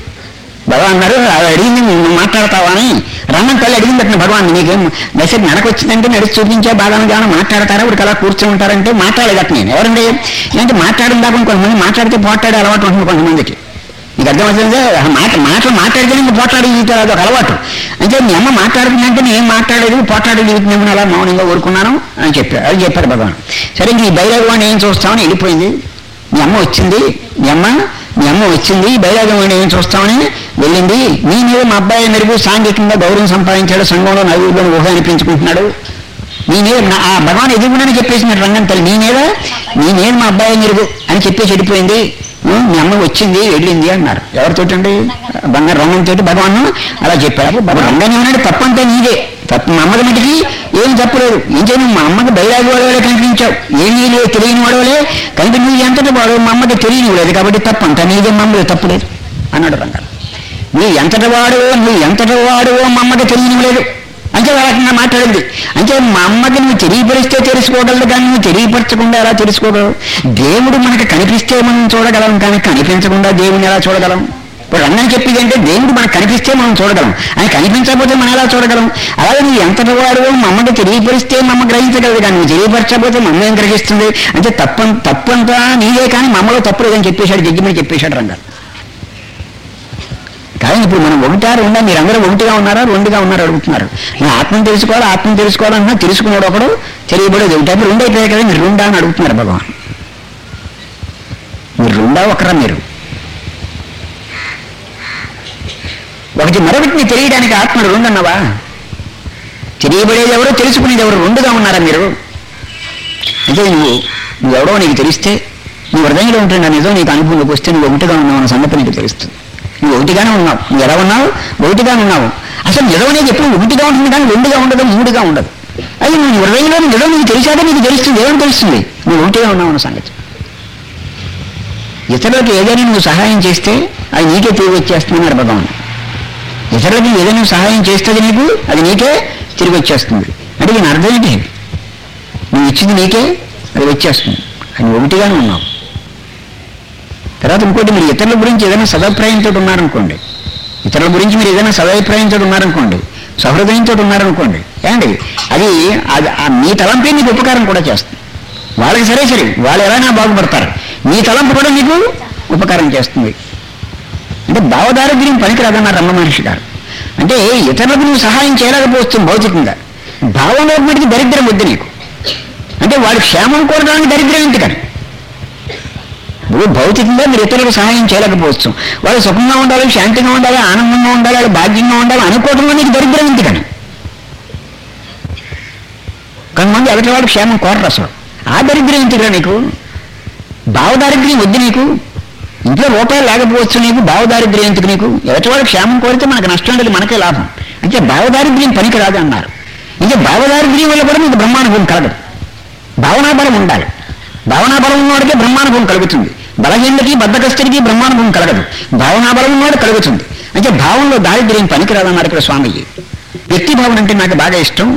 భగవాన్ అన్నారు "అది అడిగింది నువ్వు మాట్లాడతావా అని రమ్మని తల్లి అడిగింది అట్లా భగవాన్ నీకేం మెసేజ్ నడక వచ్చిందంటే నడిచి చూపించే బాగానే కానీ మాట్లాడతారా ఇప్పుడు అలా కూర్చొని ఉంటారంటే మాట్లాడలేదు నేను ఎవరండి ఏంటంటే మాట్లాడిన దాకా కొంతమంది మాట్లాడితే పోట్లాడే అలవాటు ఉంటుంది కొంతమందికి నీకు అర్థమవుతుంది మాట మాటలు మాట్లాడితే నీకు పోట్లాడి జీవితాలు అదొక అలవాటు అంటే మీ అమ్మ మాట్లాడుతుందంటే నేను మాట్లాడేది పోట్లాడే జీవితం అలా మౌనంగా ఊరుకున్నాను అని చెప్పారు అది చెప్పారు భగవాన్ సరే ఇంక ఈ బైరాగవాణి ఏం చూస్తామని వెళ్ళిపోయింది మీ అమ్మ వచ్చింది మీ అమ్మ మీ అమ్మ వచ్చింది బైరాగవాణి ఏం చూస్తామని వెళ్ళింది నీ మీద మా అబ్బాయి మెరుగు సాంఘికంగా గౌరవం సంపాదించాడు సంఘంలో నలుగురిలో ఊహ అనిపించుకుంటున్నాడు నీ మీద నా- ఆ భగవాన్ ఎదుగునని చెప్పేసినట్టు రంగం తల్లి నీ మీద నీ మీద మా అబ్బాయి మెరుగు అని చెప్పేసి వెళ్ళిపోయింది ఉం, మీ అమ్మ వచ్చింది వెళ్ళింది అన్నారు ఎవరితోటండి బంగారు రంగంతో భగవాన్ అలా చెప్పారు బాబు రంగం ఏమన్నాడు తప్పంతా నీదే తప్పు మా అమ్మకి మటుకి ఏం తప్పులేదు ఏం చేయను మా అమ్మకి బైరాగి వాడవలే కనిపించావు ఏమీ లేదు తెలియని వాడవలే కనుక నువ్వు ఎంతటి వాడు మా అమ్మకి తెలియని లేదు కాబట్టి తప్పంతా నీదే మా అమ్మకి తప్పులేదు అన్నాడు రంగారు నువ్వు ఎంతటి వాడువో నువ్వు ఎంతటి వాడువో మా అమ్మకి తెలియని లేదు అంటే వాళ్ళకి మాట్లాడింది అంటే మా అమ్మకి నువ్వు తెలియపరిస్తే తెలుసుకోగలదు కానీ నువ్వు తెలియపరచకుండా ఎలా తెలుసుకోగలవు దేవుడు మనకు కనిపిస్తే మనం చూడగలం కానీ కనిపించకుండా దేవుని ఎలా చూడగలం ఇప్పుడు రంగని చెప్పింది అంటే దేవుడు మనకు కనిపిస్తే మనం చూడగలం ఆయన కనిపించకపోతే మనం ఎలా చూడగలం అలాగే నువ్వు ఎంతటి వాడు మా అమ్మకి తెలియపరిస్తే మా అమ్మ గ్రహించగలదు కానీ నువ్వు తెలియపరచకపోతే మా అమ్మ ఏం గ్రహిస్తుంది అంటే తప్పం తప్పంతా నీదే కానీ మా అమ్మలో తప్పు లేదని చెప్పేశాడు జడ్జిమెంట్ చెప్పేశాడు రంగా కానీ ఇప్పుడు మనం ఒకటా రెండా మీరందరూ ఒకటిగా ఉన్నారా రెండుగా ఉన్నారా అడుగుతున్నారు నేను ఆత్మను తెలుసుకోవాలి ఆత్మను తెలుసుకోవాలన్నా తెలుసుకున్నాడు ఒకడు తెలియబడేది ఒకటి అప్పుడు రెండు అయిపోయాయి కదా మీరు రెండా అని అడుగుతున్నారు భగవాన్ మీరు రెండా ఒకరా మీరు ఒకటి మరొకటిని తెలియడానికి ఆత్మ రెండు అన్నవా తెలియబడేది ఎవరో తెలుసుకునేది ఎవరు రెండుగా ఉన్నారా మీరు అంటే నువ్వు నువ్వెవడో నీకు తెలిస్తే నువ్వు హృదయంలో ఉంటున్న నిజం నీకు అనుభవంలోకి వస్తే నువ్వు ఒకటిగా ఉన్నావు అన్న సంగతి నీకు తెలుస్తుంది నువ్వు ఒకటిగానే ఉన్నావు నువ్వు ఎలా ఉన్నావు ఒకటిగానే ఉన్నావు అసలు నిజం అనేది ఎప్పుడు ఒకటిగా ఉంటుంది కానీ రెండుగా ఉండదు మూడుగా ఉండదు అది నువ్వు హృదయంలో నిజం నీకు తెలిసాక నీకు తెలుస్తుంది ఏమని తెలుస్తుంది నువ్వు ఒకటిగా ఉన్నావు అన్న సంగతి ఇతరులకు ఏదైనా నువ్వు సహాయం చేస్తే అది నీకే తిరిగి వచ్చేస్తుందని భగవాన్ ఇతరులకి ఏదైనా నువ్వు సహాయం చేస్తుంది నీకు అది నీకే తిరిగి వచ్చేస్తుంది అంటే దీని అర్థం ఏంటి నువ్వు ఇచ్చింది నీకే అది వచ్చేస్తుంది అది ఒకటిగానే ఉన్నావు తర్వాత ఇంకోటి మీరు ఇతరుల గురించి ఏదైనా సదాభిప్రాయంతో ఉన్నారనుకోండి ఇతరుల గురించి మీరు ఏదైనా సదాభిప్రాయంతో ఉన్నారనుకోండి సహృదయంతో ఉన్నారనుకోండి ఏమండి అది అది ఆ మీ తలంపే మీకు ఉపకారం కూడా చేస్తుంది వాళ్ళకి సరే సరే వాళ్ళు ఎలాగైనా బాగుపడతారు మీ తలంపు కూడా మీకు ఉపకారం చేస్తుంది అంటే భావదారిద్ర్యం పనికిరాదన్నారు రమ్మ మహర్షి గారు అంటే ఇతరులకు నువ్వు సహాయం చేయలేకపోవచ్చు భౌతికంగా భావంలో మటుకు దరిద్రం వద్దు నీకు అంటే వాడి క్షేమం కోరడానికి దరిద్రం ఎందుకని ఇప్పుడు భౌతికంగా మీరు ఇతరులకు సహాయం చేయలేకపోవచ్చు వాళ్ళు సుఖంగా ఉండాలి శాంతిగా ఉండాలి ఆనందంగా ఉండాలి వాళ్ళు భాగ్యంగా ఉండాలి అనుకోవడంలో నీకు దరిద్రం ఎందుకని కొంతమంది ఎదుటి వాడు క్షేమం కోరరు అసలు ఆ దరిద్రం ఎందుకురా నీకు భావదారిద్ర్యం వద్దు నీకు ఇంట్లో రూపాయలు లేకపోవచ్చు నీకు భావదారిద్ర్యం ఎందుకు నీకు ఎదుటివాడు క్షేమం కోరితే మనకు నష్టం లేదు మనకే లాభం అంటే భావదారిద్ర్యం పనికి రాదు అన్నారు ఇంకా భావదారిద్ర్యం వల్ల కూడా నీకు బ్రహ్మానుభవం కలగదు భావనాబలం ఉండాలి భావనాబలం ఉన్నవాడికే బ్రహ్మానుభవం కలుగుతుంది బలహీనుడికి బద్దకస్తుడికి బ్రహ్మానుభవం కలగదు భావనాబలం ఉన్నవాడు కలుగుతుంది అంటే భావంలో దారిద్ర్యం పనికిరాదన్నారు ఇక్కడ స్వామిజీ వ్యక్తి భావన అంటే నాకు బాగా ఇష్టం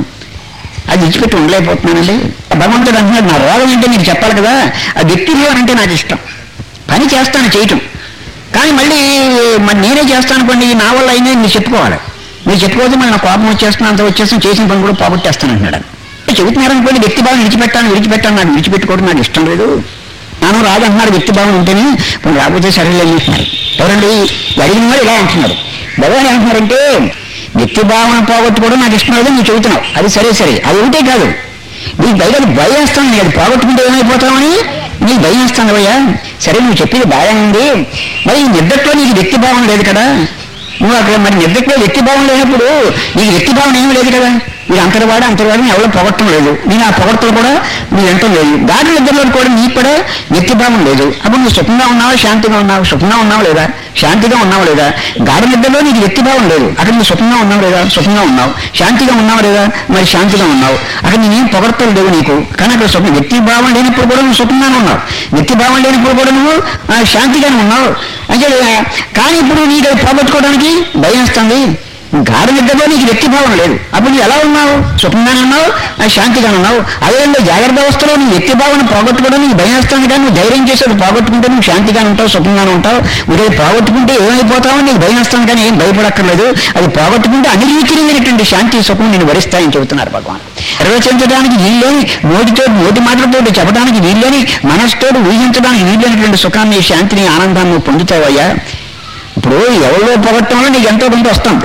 అది విడిచిపెట్టి ఉండలేకపోతున్నానండి భగవంతుడు అంటున్నాడు నా రోగం ఏంటో నీకు చెప్పాలి కదా ఆ వ్యక్తి భావన అంటే నాకు ఇష్టం పని చేస్తాను చేయటం కానీ మళ్ళీ మరి నేనే చేస్తాను అనుకోండి నా వల్ల అయినా మీరు చెప్పుకోవాలి మీరు చెప్పుకోతే మళ్ళీ నా కోపం వచ్చేస్తున్నా అంత వచ్చేస్తాను చేసిన పని కూడా పోగొట్టేస్తాను అంటున్నాడు చెబుతున్నారనుకోండి వ్యక్తి భావం విడిచిపెట్టాను విడిచిపెట్టాను నాకు విడిచిపెట్టుకోవడం నాకు ఇష్టం లేదు నాను రాదు అంటున్నాడు వ్యక్తి భావం ఉంటేనే ఇప్పుడు రాకపోతే సరేలే అంటున్నారు ఎవరండి అడిగిన వాడు ఇలా అంటున్నారు భగవాన్ ఏమంటున్నారంటే వ్యక్తి భావన పోగొట్టుకోవడం నాకు ఇష్టం లేదు నువ్వు చెబుతున్నావు అది సరే సరే అది ఒకటే కాదు నీకు బయట భయం వేస్తాను నేను అది పోగొట్టుకుంటే ఏమైపోతామని నీకు భయం వేస్తాను భయ్యా సరే నువ్వు చెప్పేది బాగానే ఉంది మరి ఈ నిద్రలో నీకు వ్యక్తి భావం లేదు కదా నువ్వు అక్కడ మరి నిద్రలో వ్యక్తి భావం లేనప్పుడు నీకు వ్యక్తి భావం ఏమీ లేదు కదా మీరు అంతర్వాడు అంతర్వాడిని ఎవరో పొగట్టం లేదు నేను ఆ పొగట్టలు కూడా నీ వెంట లేదు గాడి నిద్రలో కూడా నీకు కూడా వ్యక్తి భావం లేదు అప్పుడు నువ్వు సుఖంగా ఉన్నావా శాంతిగా ఉన్నావు సుఖంగా ఉన్నావు లేదా శాంతిగా ఉన్నావు లేదా గాడి నిద్రలో నీకు వ్యక్తి భావం లేదు అక్కడ నువ్వు సుఖంగా ఉన్నావు లేదా సుఖంగా ఉన్నావు శాంతిగా ఉన్నావు లేదా మరి శాంతిగా ఉన్నావు అక్కడ నేనేం పొగడతలు లేవు నీకు కానీ అక్కడ సుఖం వ్యక్తి భావం లేనప్పుడు కూడా నువ్వు సుఖంగానే ఉన్నావు వ్యక్తి భావం లేనప్పుడు కూడా నువ్వు ఆ, శాంతిగానే ఉన్నావు అంటే కానీ ఇప్పుడు నీకు అది పోగొట్టుకోవడానికి భయం వస్తుంది గాఢ నిద్రలో నీకు వ్యక్తి భావం లేదు అప్పుడు నువ్వు ఎలా ఉన్నావు సుఖంగానే ఉన్నావు ఆ, శాంతిగానే ఉన్నావు అదే జాగ్రత్త అవస్థలో నీ వ్యక్తి భావన పోగొట్టుకోవడం నీకు భయం వస్తుంది కానీ నువ్వు ధైర్యం చేసి అది పోగొట్టుకుంటే నువ్వు శాంతిగానే ఉంటావు సుఖంగానే ఉంటావు నువ్వు అది పోగొట్టుకుంటే ఏమైపోతావో నీకు భయం వస్తుంది కానీ ఏం భయపడక్కర్లేదు అది పోగొట్టుకుంటే అనిరీతిరైనటువంటి శాంతి సుఖం నేను వరిస్తాయని చెబుతున్నారు భగవాన్ నిర్వచించడానికి వీల్లేని నోటితో నోటి మాటలతో చెప్పడానికి వీల్లేని మనసుతో ఊహించడానికి వీల్లేనటువంటి సుఖాన్ని శాంతిని ఆనందాన్ని నువ్వు పొందుతావయ్యా ఇప్పుడు ఎవరో పొగట్టంలో నీకు ఎంతో కొంత వస్తుంది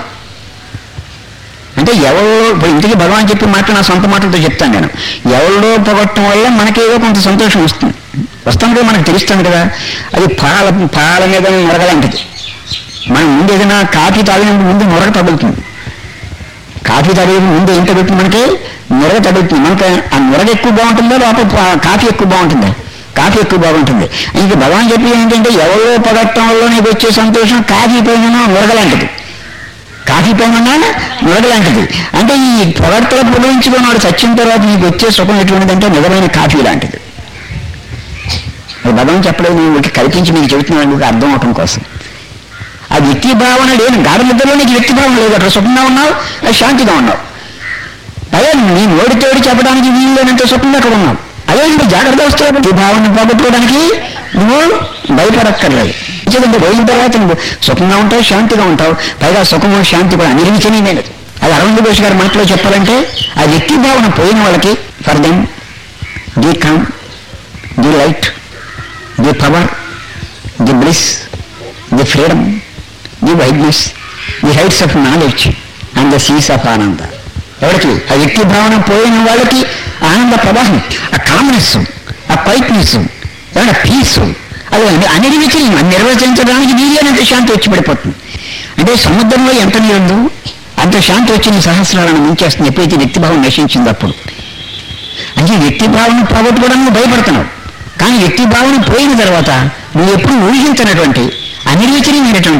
అంటే ఎవరో ఇప్పుడు ఇంటికి భగవాన్ చెప్పి మాట నా సొంత మాటలతో చెప్తాను నేను ఎవరిలో పొగట్టం వల్ల మనకేదో కొంత సంతోషం వస్తుంది వస్తుంది కదా మనకు తెలుస్తుంది కదా అది పాల పాల మీద మురగలంటది మనం ముందు ఏదైనా కాఫీ తాగినప్పుడు ముందు మురగ తగులుతుంది కాఫీ తాగే ముందు ఏం తగులుతుంది మనకి మురగ తగులుతుంది మనకి ఆ మురగ ఎక్కువ బాగుంటుందా లోపల పా- కాఫీ ఎక్కువ బాగుంటుందా కాఫీ ఎక్కువ బాగుంటుంది ఇంక భగవాన్ చెప్పి ఏంటంటే ఎవరో పొగట్టం వల్ల నీకు వచ్చే సంతోషం కాఫీ పైన మురగలాంటిది కాఫీ పైన మురగలాంటిది అంటే ఈ పొగడ్తల పొగించుకున్నాడు సత్యం తర్వాత నీకు వచ్చే సుఖం ఎటువంటిదంటే నిజమైన కాఫీ లాంటిది అది భగవాన్ చెప్పలేదు నేను వీటికి కల్పించి మీకు చెబుతున్నాను మీకు అర్థం అవటం కోసం ఆ వ్యక్తి భావన లేని గాఢ నిద్రలో నీకు వ్యక్తి భావన లేదు అక్కడ సుఖంగా ఉన్నావు అది శాంతిగా ఉన్నావు అదే నీ నోటి తోడి చెప్పడానికి వీలు లేనంత సుఖంగా అక్కడ ఉన్నావు అదే నువ్వు జాగ్రత్త వస్తావు ఈ భావన పోగొట్టుకోవడానికి నువ్వు భయపడక్కర్లేదు ఎందుకంటే పోయిన తర్వాత నువ్వు సుఖంగా ఉంటావు శాంతిగా ఉంటావు పైగా సుఖము శాంతి కూడా అనిర్వచనీయమైనది అది అరవింద్ ఘోష్ గారి మాటలో చెప్పాలంటే ఆ వ్యక్తి భావన పోయిన వాళ్ళకి for them the come the light the power the bliss the freedom the wideness the heights of knowledge and the seas of ananda ఎవరికి ఆ వ్యక్తి భావన పోయిన వాళ్ళకి ఆనంద ప్రవాహం ఆ కామ్నెస్ ఆ క్వైట్నెస్ ఏమైనా పీస్ అది అన్ని- అనిర్వచనీయం అది నిర్వచించడానికి వీలైనంత శాంతి వచ్చి పడిపోతుంది అంటే సముద్రంలో ఎంత నీరు అంత శాంతి వచ్చి నీ సహస్రాలను ముంచేస్తుంది ఎప్పుడైతే వ్యక్తి భావం నశించింది అప్పుడు అంటే వ్యక్తి భావన పోగొట్టుకోవడానికి నువ్వు భయపడుతున్నావు కానీ వ్యక్తి భావన పోయిన తర్వాత నువ్వు ఎప్పుడు ఊహించినటువంటి అనిర్వచనీయమైనటువంటి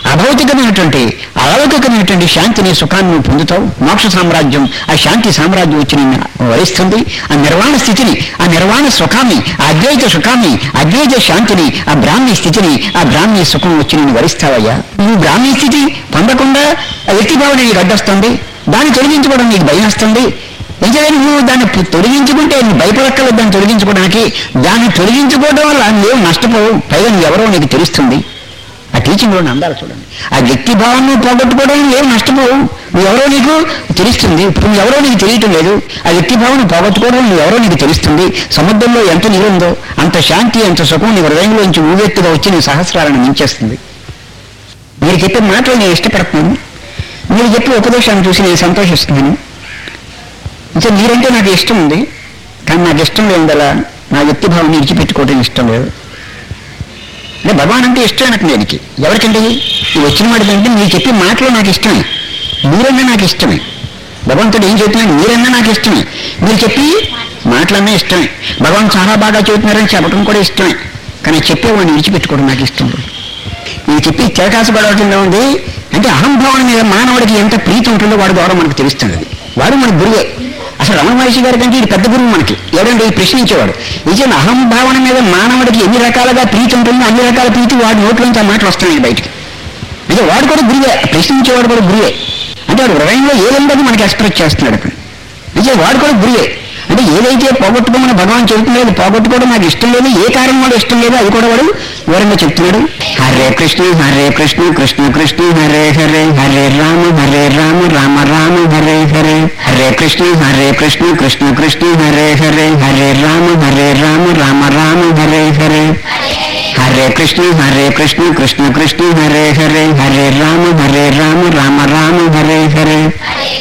అభౌతికమైనటువంటి అలౌకికమైనటువంటి శాంతిని సుఖాన్ని నువ్వు పొందుతావు మోక్ష సామ్రాజ్యం ఆ శాంతి సామ్రాజ్యం వచ్చి నిన్ను వరిస్తుంది ఆ నిర్వాణ స్థితిని ఆ నిర్వాణ సుఖాన్ని ఆ అద్వైత సుఖాన్ని అద్వైత శాంతిని ఆ బ్రాహ్మీ స్థితిని ఆ బ్రాహ్మీ సుఖం వచ్చి నిన్ను వరిస్తావయ్యా నువ్వు బ్రాహ్మీ స్థితి పొందకుండా ఆ వ్యక్తిభావన నీకు అడ్డొస్తుంది దాన్ని తొలగించుకోవడం నీకు భయం వస్తుంది నిజమే నువ్వు దాన్ని పు- తొలగించుకుంటే నువ్వు భయపడక్కర్లేదు దాన్ని తొలగించుకోవడానికి దాన్ని తొలగించుకోవడం వల్ల నువ్వు నష్టపోవు పైగా నువ్వు ఎవరో నీకు తెలుస్తుంది ఆ టీచింగ్లో అందాలు చూడండి ఆ వ్యక్తి భావాన్ని పోగొట్టుకోవడం ఏం నష్టపోవు నువ్వు ఎవరో నీకు తెలుస్తుంది ఇప్పుడు నువ్వు ఎవరో నీకు తెలియటం లేదు ఆ వ్యక్తి భావాన్ని పోగొట్టుకోవడం నువ్వు ఎవరో నీకు తెలుస్తుంది సముద్రంలో ఎంత నీరు ఉందో అంత శాంతి అంత సుఖం నీ హృదయంలోంచి ఊవెత్తుగా వచ్చి నీ సహస్రాలను మించేస్తుంది మీరు చెప్పే మాటలు నేను ఇష్టపడుతున్నాను మీరు చెప్పే ఉపదేశాన్ని చూసి నేను సంతోషిస్తున్నాను ఇంకా మీరంటే నాకు ఇష్టం ఉంది కానీ నాకు ఇష్టం లేదలా నా వ్యక్తిభావం విడిచిపెట్టుకోవడం ఇష్టం లేదు అంటే భగవాన్ అంటే ఇష్టం నాకు నేనికి ఎవరికంటే ఈ వచ్చిన మాట ఏంటంటే మీరు చెప్పే మాటలు నాకు ఇష్టమే మీరన్నా నాకు ఇష్టమే భగవంతుడు ఏం చెప్తున్నాడు మీరన్నా నాకు ఇష్టమే మీరు చెప్పి మాటలన్నా ఇష్టమే భగవాన్ చాలా బాగా చెబుతున్నారని చెప్పడం కూడా ఇష్టమే కానీ చెప్పేవాడిని విడిచిపెట్టుకోవడం నాకు ఇష్టం లేదు ఇది చెప్పి చిరకాసు గొడవటంలో ఉంది అంటే అహంభావన మీద మానవుడికి ఎంత ప్రీతి ఉంటుందో వాడి ద్వారా మనకు తెలుస్తుంది అది. వాడు మన గురువే అసలు రమణ మహర్షి గారి కంటే ఇది పెద్ద గురువు మనకి ఎవరంటే ఈ ప్రశ్నించేవాడు నిజంగా అహంభావన మీద మానవుడికి ఎన్ని రకాలుగా ప్రీతి ఉంటుందో అన్ని రకాల ప్రీతి వాడి నోట్లోంచి ఆ మాటలు వస్తున్నాయి బయటికి అంటే వాడు కూడా గురువే ప్రశ్నించేవాడు కూడా గురువే అంటే వాడు హృదయంలో ఏదంటే మనకి ఎక్స్ప్రెస్ చేస్తున్నాడు అక్కడ నిజం వాడు కూడా గురువే అంటే ఏదైతే పోగొట్టుకోమని భగవాన్ చెబుతున్నాడు పోగొట్టుకోవడం నాకు ఇష్టం లేదు ఏ కారణం వాడు ఇష్టం లేదు అది కూడా వాడు వివరంగా చెప్తున్నాడు హరే కృష్ణ హరే కృష్ణ కృష్ణ కృష్ణ హరే హరే హరే రామ హరే రామ రామ రామ హరే హరే హరే కృష్ణ హరే కృష్ణ కృష్ణ కృష్ణ హరే హరే హరే రామ హరే రామ రామ రామ హరే హరే హరే కృష్ణ హరే కృష్ణ కృష్ణ కృష్ణ హరే హరే హరే రామ హరే రామ రామ రామ హరే హరే